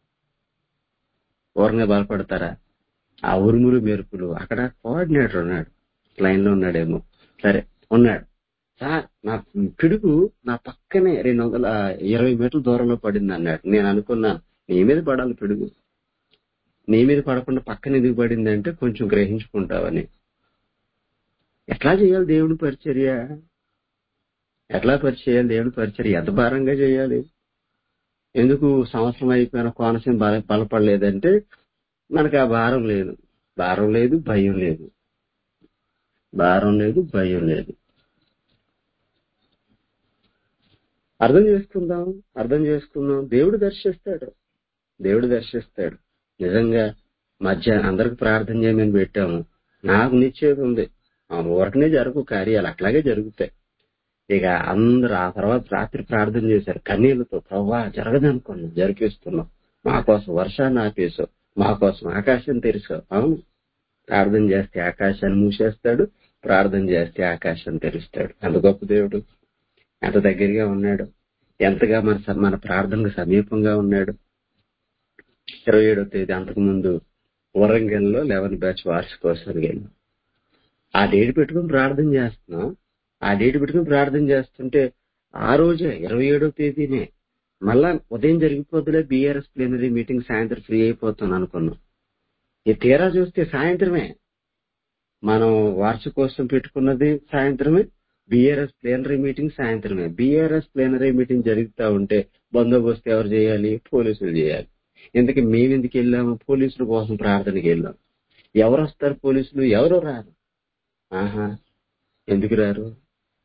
ఊరనే బలపడతారా ఆ ఉరుములు మెరుపులు అక్కడ కోఆర్డినేటర్ ఉన్నాడు లైన్ లో ఉన్నాడేమో సరే ఉన్నాడు సార్ నా పిడుగు నా పక్కనే రెండు వందల ఇరవై మీటర్ల దూరంలో పడింది అన్నాడు నేను అనుకున్నాను నీ మీద పడాలి పిడుగు నీ మీద పడకుండా పక్కన ఎందుకు పడింది అంటే కొంచెం గ్రహించుకుంటావని ఎట్లా చేయాలి దేవుని పరిచర్య ఎట్లా పరిచయాలి దేవుని పరిచర్య ఎంత భారంగా చేయాలి ఎందుకు సంవత్సరం అయిపోయిన కోనసీమ బల బలపడలేదంటే మనకు ఆ భారం లేదు భారం లేదు భయం లేదు భారం లేదు భయం లేదు అర్థం చేసుకుందాం అర్థం చేసుకుందాం దేవుడు దర్శిస్తాడు దేవుడు దర్శిస్తాడు నిజంగా మధ్య అందరికి ప్రార్థన చేయమని పెట్టాము నాకు నిశ్చయం ఉంది ఆ ఊరకనే జరుగు కార్యాలు అట్లాగే జరుగుతాయి ఇక అందరూ ఆ తర్వాత రాత్రి ప్రార్థన చేశారు కన్నీళ్లతో ప్రవ్వా జరగదనుకున్నాం జరిపిస్తున్నాం మా కోసం వర్షాన్ని ఆపేసావు మా కోసం ఆకాశం తెరిచావు అవును ప్రార్థన చేస్తే ఆకాశాన్ని మూసేస్తాడు ప్రార్థన చేస్తే ఆకాశం తెరుస్తాడు ఎంత గొప్ప దేవుడు ఎంత దగ్గరగా ఉన్నాడు ఎంతగా మన స- మన ప్రార్థనకు సమీపంగా ఉన్నాడు ఇరవై ఏడో తేదీ అంతకు ముందు వరంగల్లో లెవెన్ బ్యాచ్ వార్షికోత్సవానికి వెళ్ళాం ఆ డేట్ పెట్టుకుని ప్రార్థన చేస్తున్నాం ఆ డేట్ పెట్టుకుని ప్రార్థన చేస్తుంటే ఆ రోజే ఇరవై ఏడో తేదీనే మళ్ళా ఉదయం జరిగిపోతులే బీఆర్ఎస్ ప్లీనరీ మీటింగ్ సాయంత్రం ఫ్రీ అయిపోతాను అనుకున్నాం ఈ తీరా చూస్తే సాయంత్రమే మనం వార్షికోత్సవం పెట్టుకున్నది సాయంత్రమే బీఆర్ఎస్ ప్లేనరీ మీటింగ్ సాయంత్రమే బీఆర్ఎస్ ప్లేనరీ మీటింగ్ జరుగుతూ ఉంటే బందోబస్తు ఎవరు చేయాలి పోలీసులు చేయాలి ఎందుకు మేము ఎందుకు వెళ్ళాము పోలీసుల కోసం ప్రార్థనకి వెళ్ళాం ఎవరు వస్తారు పోలీసులు ఎవరు రారు ఆహా ఎందుకు రారు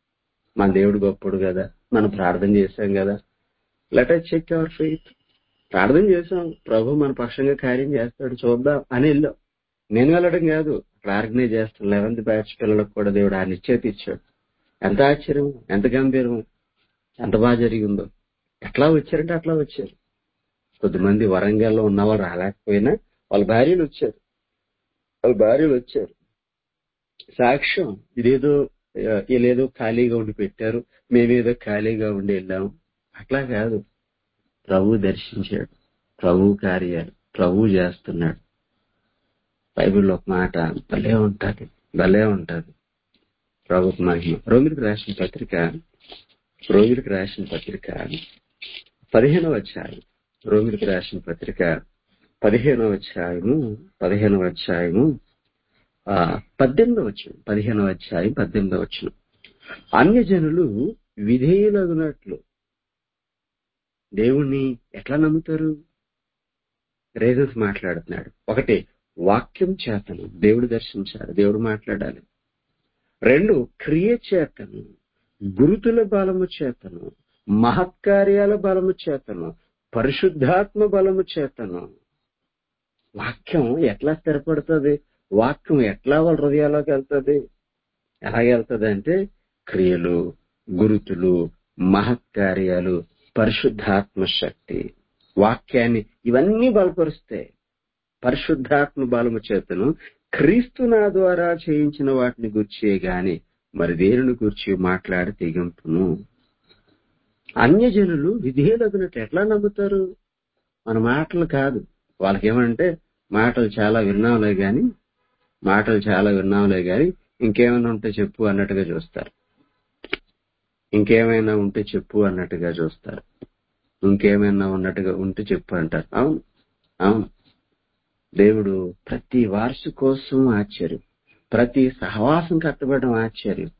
మన దేవుడు గొప్పడు కదా మనం ప్రార్థన చేశాం కదా let us check our faith ప్రార్థన చేశాం ప్రభు మన పక్షంగా కార్యం చేస్తాడు చూద్దాం అని వెళ్ళాం నేను వెళ్ళడం కాదు అక్కడ ఆర్గనైజ్ చేస్తాం లెవెన్త్ బ్యాచ్ పిల్లలకు కూడా దేవుడు ఆ నిశ్చేతి ఇచ్చాడు ఎంత ఆశ్చర్యం ఎంత గంభీరం ఎంత బాగా జరిగిందో ఎట్లా వచ్చారంటే అట్లా వచ్చారు కొద్దిమంది వరంగల్లో ఉన్నవాళ్ళు రాలేకపోయినా వాళ్ళ భార్యలు వచ్చారు వాళ్ళ భార్యలు వచ్చారు సాక్ష్యం ఇదేదో ఆ, వీళ్ళేదో ఖాళీగా ఉండి పెట్టారు మేమేదో ఖాళీగా ఉండి వెళ్ళాము అట్లా కాదు ప్రభు దర్శించాడు ప్రభు కార్యాలు ప్రభు చేస్తున్నాడు బైబిల్లో ఒక మాట భలే ఉంటది భలే ఉంటది ప్రభుకు మహిమ రోమిలకు రాసిన పత్రిక రోమిలకు రాసిన పత్రిక పదిహేనవ అధ్యాయం రోమిలకు రాసిన పత్రిక పదిహేనవ అధ్యాయము పదిహేనవ అధ్యాయము ఆ పద్దెనిమిదవ వచ్చిన పదిహేనవ అధ్యాయం పద్దెనిమిదవ వచ్చిన అన్యజనులు విధేయులగునట్లు దేవుణ్ణి ఎట్లా నమ్ముతారు రీజన్స్ మాట్లాడుతున్నాడు ఒకటి వాక్యం చేతను దేవుడు దర్శించాలి దేవుడు మాట్లాడాలి రెండు క్రియ చేతను గురుతుల బలము చేతను మహత్కార్యాల బలము చేతను పరిశుద్ధాత్మ బలము చేతను వాక్యం ఎట్లా స్థిరపడుతుంది వాక్యం ఎట్లా వాళ్ళ హృదయాల్లోకి వెళ్తుంది ఎలా వెళ్తుంది అంటే క్రియలు గురుతులు మహత్కార్యాలు పరిశుద్ధాత్మ శక్తి వాక్యాన్ని ఇవన్నీ బలపరుస్తాయి పరిశుద్ధాత్మ బలము చేతను క్రీస్తు నా ద్వారా చేయించిన వాటిని గుర్చే గాని మరి దేనిని గురించి మాట్లాడి తెగింపును అన్యజనులు విధేయులగినట్టు ఎట్లా నమ్ముతారు మన మాటలు కాదు వాళ్ళకి ఏమంటే మాటలు చాలా విన్నాంలే గాని మాటలు చాలా విన్నాంలే గాని ఇంకేమైనా ఉంటే చెప్పు అన్నట్టుగా చూస్తారు ఇంకేమైనా ఉంటే చెప్పు అన్నట్టుగా చూస్తారు ఇంకేమైనా ఉన్నట్టుగా ఉంటే చెప్పు అంటారు అవును అవును దేవుడు ప్రతి వారసు కోసం ఆశ్చర్యం ప్రతి సహవాసం కట్టబడడం ఆశ్చర్యం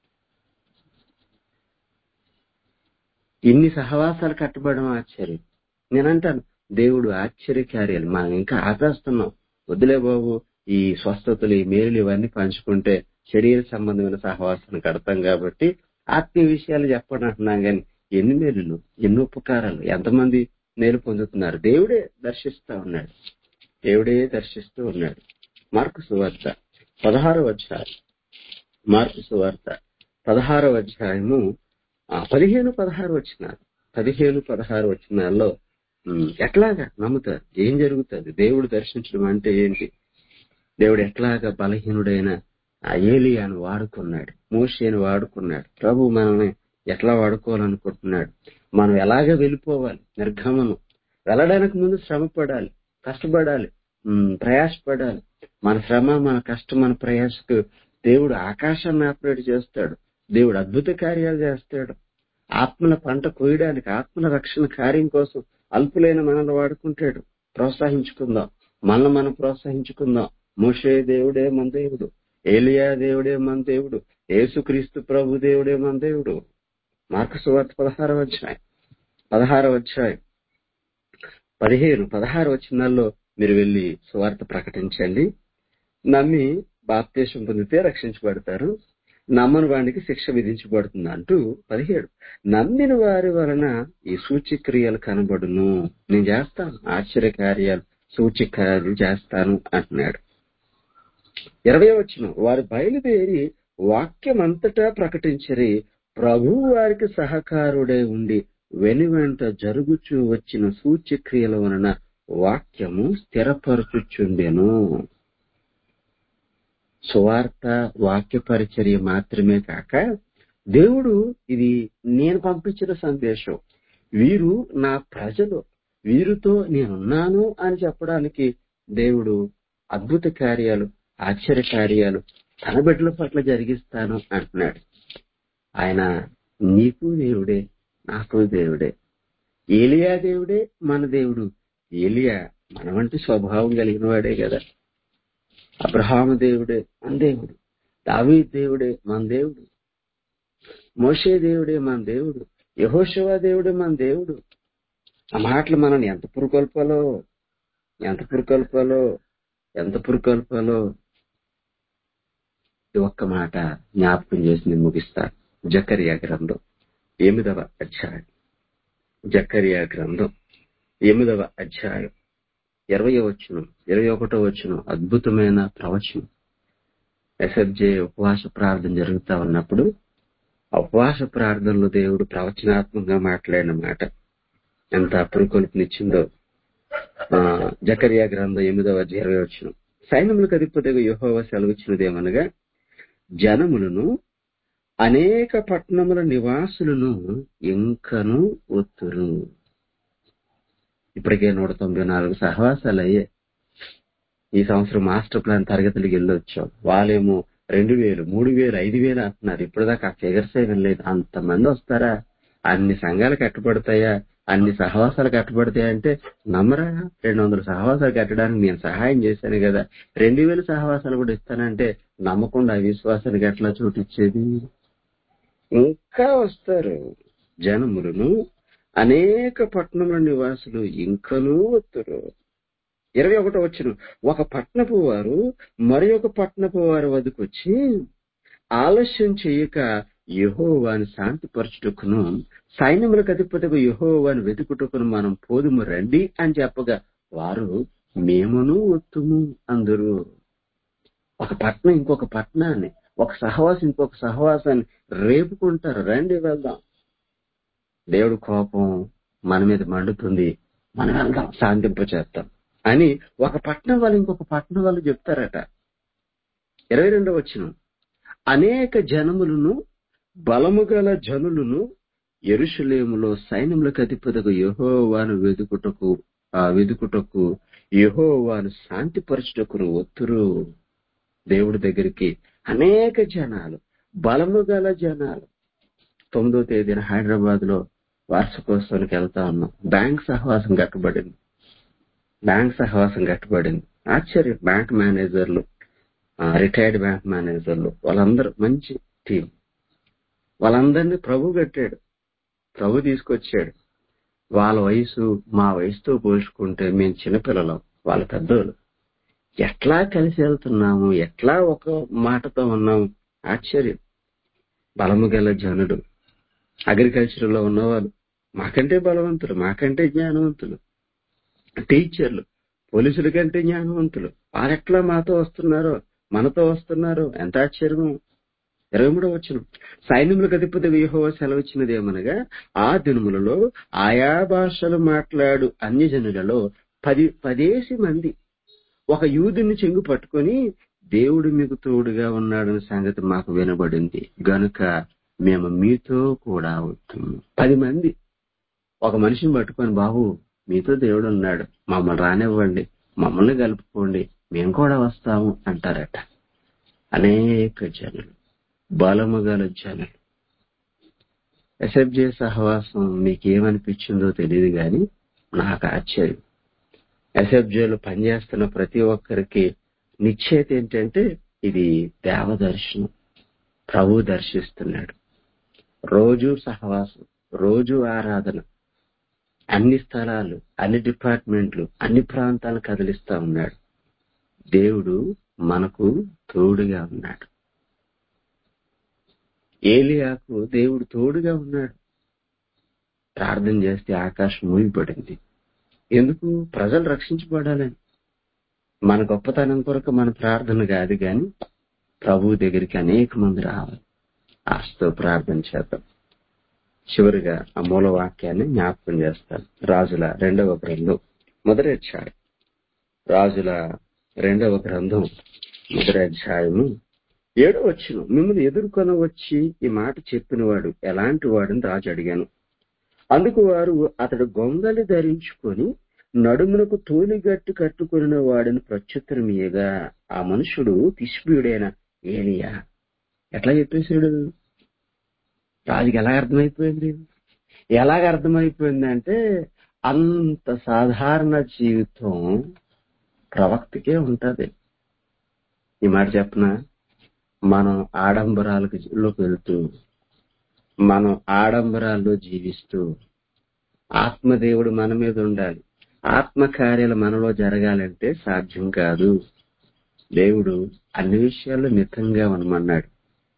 ఇన్ని సహవాసాలు కట్టబడడం ఆశ్చర్యం నేనంటాను దేవుడు ఆశ్చర్యకార్యాలు మనం ఇంకా ఆపేస్తున్నాం వద్దులే బాబు ఈ స్వస్థతలు ఈ మేలులు ఇవన్నీ పంచుకుంటే శరీర సంబంధమైన సహవాసాన్ని కడతాం కాబట్టి ఆత్మీయ విషయాలు చెప్పండి అంటున్నాం కానీ ఎన్ని మేలులు ఎన్ని ఉపకారాలు ఎంతమంది మేలు పొందుతున్నారు దేవుడే దర్శిస్తా ఉన్నాడు దేవుడే దర్శిస్తూ ఉన్నాడు మార్కు సువార్త పదహారవ అధ్యాయం మార్కు సువార్త పదహారవ అధ్యాయము ఆ, పదిహేను పదహారు వచ్చినారు పదిహేను పదహారు వచ్చినాల్లో ఉమ్, ఎట్లాగా నమ్ముతారు ఏం జరుగుతుంది దేవుడు దర్శించడం అంటే ఏంటి దేవుడు ఎట్లాగా బలహీనుడైన ఆ ఏలియాను వాడుకున్నాడు మోషేని వాడుకున్నాడు ప్రభు మనల్ని ఎట్లా వాడుకోవాలనుకుంటున్నాడు మనం ఎలాగ వెళ్ళిపోవాలి నిర్గమనం వెళ్ళడానికి ముందు శ్రమ పడాలి కష్టపడాలి ఉమ్, ప్రయాసపడాలి మన శ్రమ మన కష్టం మన ప్రయాసకు దేవుడు ఆకాశాన్ని ఆపరేట్ చేస్తాడు దేవుడు అద్భుత కార్యాలు చేస్తాడు ఆత్మల పంట కోయడానికి ఆత్మల రక్షణ కార్యం కోసం అల్పులైన మనల్ని వాడుకుంటాడు ప్రోత్సహించుకుందాం మనల్ని మనం ప్రోత్సహించుకుందాం మోషే దేవుడే మన దేవుడు ఏలియా దేవుడే మన దేవుడు యేసుక్రీస్తు ప్రభు దేవుడే మన దేవుడు మార్కు సువార్త పదహారవ అధ్యాయం పదహారవ అధ్యాయం పదిహేను పదహారు వచనాల్లో మీరు వెళ్లి సువార్త ప్రకటించండి నమ్మి బాప్తేశం పొందితే రక్షించబడతారు నమ్మని వానికి శిక్ష విధించబడుతుంది అంటూ పదిహేడు నమ్మిన వారి వలన ఈ సూచిక్రియలు కనబడును నేను చేస్తాను ఆశ్చర్యకార్యాలు సూచికార్యాలు చేస్తాను అంటున్నాడు ఇరవై వచ్చిన వారు బయలుదేరి వాక్యమంతటా ప్రకటించరి ప్రభువు వారికి సహకారుడై ఉండి వెనువెంట జరుగుచూ వచ్చిన సూచ్యక్రియల వలన వాక్యము స్థిరపరచుచుండెను సువార్త వాక్య పరిచర్య మాత్రమే కాక దేవుడు ఇది నేను పంపించిన సందేశం వీరు నా ప్రజలు వీరితో నేనున్నాను అని చెప్పడానికి దేవుడు అద్భుత కార్యాలు ఆశ్చర్య కార్యాలు తన బిడ్డల పట్ల జరిగిస్తాను అంటున్నాడు ఆయన నీకు దేవుడే నాకు దేవుడే ఏలియా దేవుడే మన దేవుడు ఏలియా మన వంటి స్వభావం కలిగిన వాడే కదా అబ్రహాము దేవుడే మన దేవుడు దావీ దేవుడే మన దేవుడు మోషే దేవుడే మన దేవుడు యహోశివా దేవుడే మన దేవుడు ఆ మాటలు మనం ఎంత పురుకొల్పాలో ఎంత పురుకొల్పాలో ఎంత పురుకొల్పాలో ఈ ఒక్క మాట జ్ఞాపకం చేసి నేను ముగిస్తా జకరియా గ్రంథం ఎనిమిదవ అధ్యాయం జకరియా గ్రంథం ఎనిమిదవ అధ్యాయం ఇరవై వచ్చును ఇరవై ఒకటో వచ్చును అద్భుతమైన ప్రవచనం ఎస్ఎఫ్జే ఉపవాస ప్రార్థన జరుగుతా ఉన్నప్పుడు ఆ ఉపవాస ప్రార్థనలో దేవుడు ప్రవచనాత్మకంగా మాట్లాడిన మాట ఎంత పురుకొల్పునిచ్చిందో ఆ జకరియా గ్రంథం ఎనిమిదవ అధ్యాయం ఇరవై వచ్చును సైన్యములకు అధిపతిగా యెహోవా సెలవిచ్చినదేమనగా జనములను అనేక పట్టణముల నివాసులను ఇంకను ఒత్తురు ఇప్పటికే నూట తొంభై నాలుగు సహవాసాలు అయ్యాయి ఈ సంవత్సరం మాస్టర్ ప్లాన్ తరగతులకు వెళ్ళొచ్చాం వాళ్ళేమో రెండు వేలు మూడు వేలు ఐదు వేలు అంటున్నారు ఇప్పటిదాకా ఆ ఫిగర్స్ వెళ్ళలేదు అంతమంది వస్తారా అన్ని సంఘాలు కట్టబడతాయా అన్ని సహవాసాలు కట్టబడతాయా అంటే నమ్మరా రెండు వందల సహవాసాలు కట్టడానికి నేను సహాయం చేశాను కదా రెండు వేల సహవాసాలు కూడా ఇస్తానంటే నమ్మకుండా అవిశ్వాసానికి ఎట్లా చోటిచ్చేది ఇంకా వస్తారు జనములను అనేక పట్టణముల నివాసులు ఇంకనూ వస్తారు ఇరవై ఒకటో వచ్చిన ఒక పట్టణపు వారు మరి ఒక పట్టణపు వారి వద్దకు వచ్చి ఆలస్యం చేయక యహోవాని శాంతిపరచుటకును సైన్యములకు అధిపతిగా యహోవాని వెతుకుటకును మనం పోదుము రండి అని చెప్పగా వారు మేమును వత్తుము అందరూ ఒక పట్టణం ఇంకొక పట్టణాన్ని ఒక సహవాసం ఇంకొక సహవాసాన్ని రేపుకుంటారు రండి వెళ్దాం దేవుడు కోపం మన మీద మండుతుంది మనం వెళ్దాం శాంతింప చేస్తాం అని ఒక పట్టణం వాళ్ళు ఇంకొక పట్టణం వాళ్ళు చెప్తారట ఇరవై రెండో వచ్చిన అనేక జనములను బలము గల జనులను ఎరుషలేములో సైన్యములకు అధిపతకు యహోవాను వెదుకుటకు ఆ వెదుకుటకు యహోవాను శాంతిపరచుటకును ఒత్తురు దేవుడి దగ్గరికి అనేక జనాలు బలము గల జనాలు తొమ్మిదో తేదీన హైదరాబాద్ లో వార్షికోత్సవానికి వెళ్తా ఉన్నాం బ్యాంక్ సహవాసం కట్టబడింది బ్యాంక్ సహవాసం కట్టబడింది ఆశ్చర్యం బ్యాంక్ మేనేజర్లు రిటైర్డ్ బ్యాంక్ మేనేజర్లు వాళ్ళందరూ మంచి టీం వాళ్ళందరినీ ప్రభు కట్టాడు ప్రభు తీసుకొచ్చాడు వాళ్ళ వయసు మా వయసుతో పోల్చుకుంటే మేము చిన్నపిల్లలం వాళ్ళ పెద్దోళ్ళు ఎట్లా కలిసి వెళ్తున్నాము ఎట్లా ఒక మాటతో ఉన్నాము ఆశ్చర్యం బలము గల జనుడు అగ్రికల్చర్ లో ఉన్నవాళ్ళు మాకంటే బలవంతులు మాకంటే జ్ఞానవంతులు టీచర్లు పోలీసుల కంటే జ్ఞానవంతులు వారెట్లా మాతో వస్తున్నారో మనతో వస్తున్నారో ఎంత ఆశ్చర్యము ఇరవై మూడో వచ్చిన సైన్యములకు అధిపతి వ్యూహో సెలవిచ్చినది ఏమనగా ఆ దినములలో ఆయా భాషలు మాట్లాడు అన్యజనులలో పది పదేసి మంది ఒక యూదుని చెంగు పట్టుకొని దేవుడు మీకు తోడుగా ఉన్నాడన్న సంగతి మాకు వినబడింది గనుక మేము మీతో కూడా అవుతాము పది మంది ఒక మనిషిని పట్టుకొని బాబు మీతో దేవుడు ఉన్నాడు మమ్మల్ని రానివ్వండి మమ్మల్ని కలుపుకోండి మేము కూడా వస్తాము అంటారట అనేక జనులు బలము గల జనులు ఎస్ఎఫ్జే సహవాసం మీకేమనిపించిందో తెలియదు కానీ నాకు ఆశ్చర్యం ఎస్ఎఫ్జేలో పనిచేస్తున్న ప్రతి ఒక్కరికి నిశ్చయిత ఏంటంటే ఇది దేవదర్శనం ప్రభు దర్శిస్తున్నాడు రోజు సహవాసం రోజు ఆరాధన అన్ని స్థలాలు అన్ని డిపార్ట్మెంట్లు అన్ని ప్రాంతాలను కదిలిస్తా ఉన్నాడు దేవుడు మనకు తోడుగా ఉన్నాడు ఏలియాకు దేవుడు తోడుగా ఉన్నాడు ప్రార్థన చేస్తే ఆకాశం మూగిపడింది ఎందుకు ప్రజలు రక్షించబడాలని మన గొప్పతనం కొరకు మన ప్రార్థన కాదు గాని ప్రభు దగ్గరికి అనేక మంది రావాలి ఆశతో ప్రార్థన చేద్దాం చివరిగా ఆ మూల వాక్యాన్ని జ్ఞాపకం చేస్తాను రాజుల రెండవ గ్రంథం మొదటి అధ్యాయం రాజుల రెండవ గ్రంథం మొదటి అధ్యాయము ఏడో వచ్చును మిమ్మల్ని ఎదుర్కొని వచ్చి ఈ మాట చెప్పినవాడు ఎలాంటి వాడని రాజు అడిగాను అందుకు వారు అతడు గొంగలి ధరించుకొని నడుమునకు తోలిగట్టు కట్టుకుని వాడిని ప్రత్యుత్తరం ఇయ్యగా ఆ మనుషుడు తిష్బీయుడైన ఏలియా ఎట్లా చెప్పేశాడు రాజుకి ఎలా అర్థమైపోయింది ఎలాగ అర్థమైపోయింది అంటే అంత సాధారణ జీవితం ప్రవక్తకే ఉంటది ఈ మాట చెప్పన మనం ఆడంబరాలకు లోకి వెళ్తూ మనం ఆడంబరాల్లో జీవిస్తూ ఆత్మదేవుడు మన మీద ఉండాలి ఆత్మ కార్యాలు మనలో జరగాలంటే సాధ్యం కాదు దేవుడు అన్ని విషయాల్లో మితంగా ఉండమన్నాడు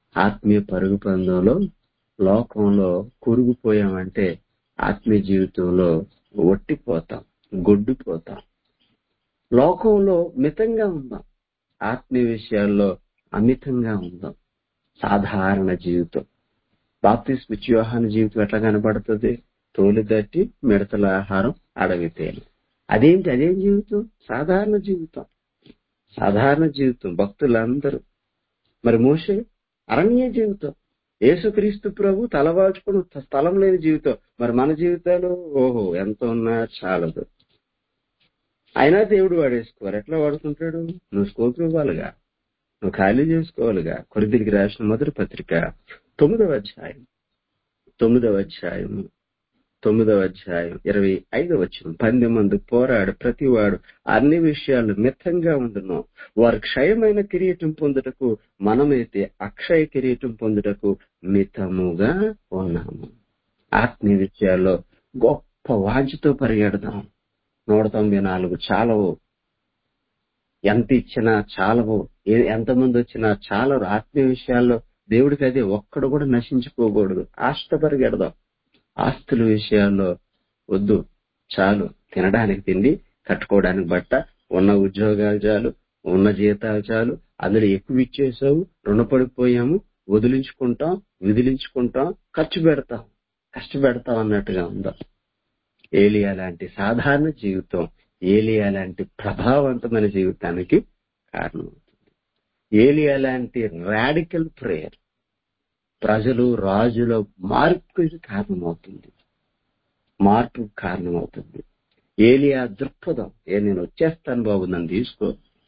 ఆత్మీయ పరుగు పందంలో లోకంలో కురుగుపోయామంటే ఆత్మీయ జీవితంలో ఒట్టిపోతాం గొడ్డుపోతాం లోకంలో మితంగా ఉందాం ఆత్మీయ విషయాల్లో అమితంగా ఉందాం సాధారణ జీవితం బాప్తిస్మ వ్యూహాన జీవితం ఎట్లా కనబడుతుంది తోలు దట్టి మిడతల ఆహారం అడవి తేలి అదేంటి అదేం జీవితం సాధారణ జీవితం సాధారణ జీవితం భక్తులందరూ మరి మోసే అరణ్య జీవితం యేసుక్రీస్తు ప్రభు తలవాల్చుకుని స్థలం లేని జీవితం మరి మన జీవితాలు ఓహో ఎంత ఉన్నా చాలదు అయినా దేవుడు వాడేసుకోరు ఎట్లా వాడుకుంటాడు నువ్వు స్కోప్ ఇవ్వాలిగా నువ్వు ఖాళీ చేసుకోవాలిగా కొరిదిరికి రాసిన మొదటి పత్రిక తొమ్మిదవ అధ్యాయం తొమ్మిదవ అధ్యాయం తొమ్మిదవ అధ్యాయం ఇరవై ఐదవ వచ్చిన పంది మందు పోరాడు ప్రతివాడు అన్ని విషయాలు మితంగా ఉండును వారు క్షయమైన కిరీటం పొందుటకు మనమైతే అక్షయ కిరీటం పొందుటకు మితముగా ఉన్నాము ఆత్మీయ విషయాల్లో గొప్ప వాంఛతో పరిగెడదాం నూట తొంభై నాలుగు చాలవు ఎంత ఇచ్చినా చాలవు ఏ- ఎంతమంది వచ్చినా చాలరు ఆత్మీయ విషయాల్లో దేవుడికి అదే ఒక్కడు కూడా నశించుకోకూడదు ఆస్త పరిగెడదాం ఆస్తుల విషయాల్లో వద్దు చాలు తినడానికి తిండి కట్టుకోవడానికి బట్ట ఉన్న ఉద్యోగాలు చాలు ఉన్న జీతాలు చాలు అందులో ఎక్కువ ఇచ్చేసావు రుణపడిపోయాము వదిలించుకుంటాం విదిలించుకుంటాం ఖర్చు పెడతాం కష్టపెడతాం అన్నట్టుగా ఉందా ఏలియా లాంటి సాధారణ జీవితం ఏలియా లాంటి ప్రభావవంతమైన జీవితానికి కారణమవుతుంది ఏలియా లాంటి రాడికల్ ప్రేయర్ ప్రజలు రాజుల మార్పుకి కారణమవుతుంది మార్పు కారణమవుతుంది ఏలియా దృక్పథం ఏ నేను వచ్చేస్తాను బాబు నన్ను తీసుకో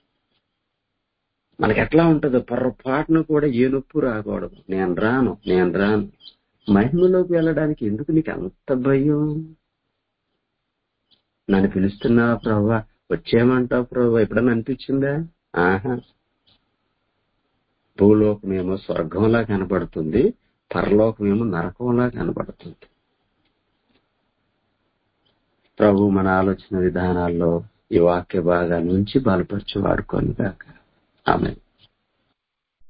మనకి ఎట్లా ఉంటుందో పొరపాటును కూడా ఏ నొప్పు రాకూడదు నేను రాను నేను రాను మహిమలోకి వెళ్ళడానికి ఎందుకు నీకు అంత భయం నన్ను పిలుస్తున్నావా ప్రభా వచ్చేయమంటావు ప్రభా ఎప్పుడన్నా అనిపించిందా ఆహా భూలోకమేమో స్వర్గంలా కనబడుతుంది పరలోకమేమో నరకంలా కనబడుతుంది ప్రభు మన ఆలోచన విధానాల్లో ఈ వాక్య భాగాల నుంచి బలపరిచి వాడుకొని కాక ఆమె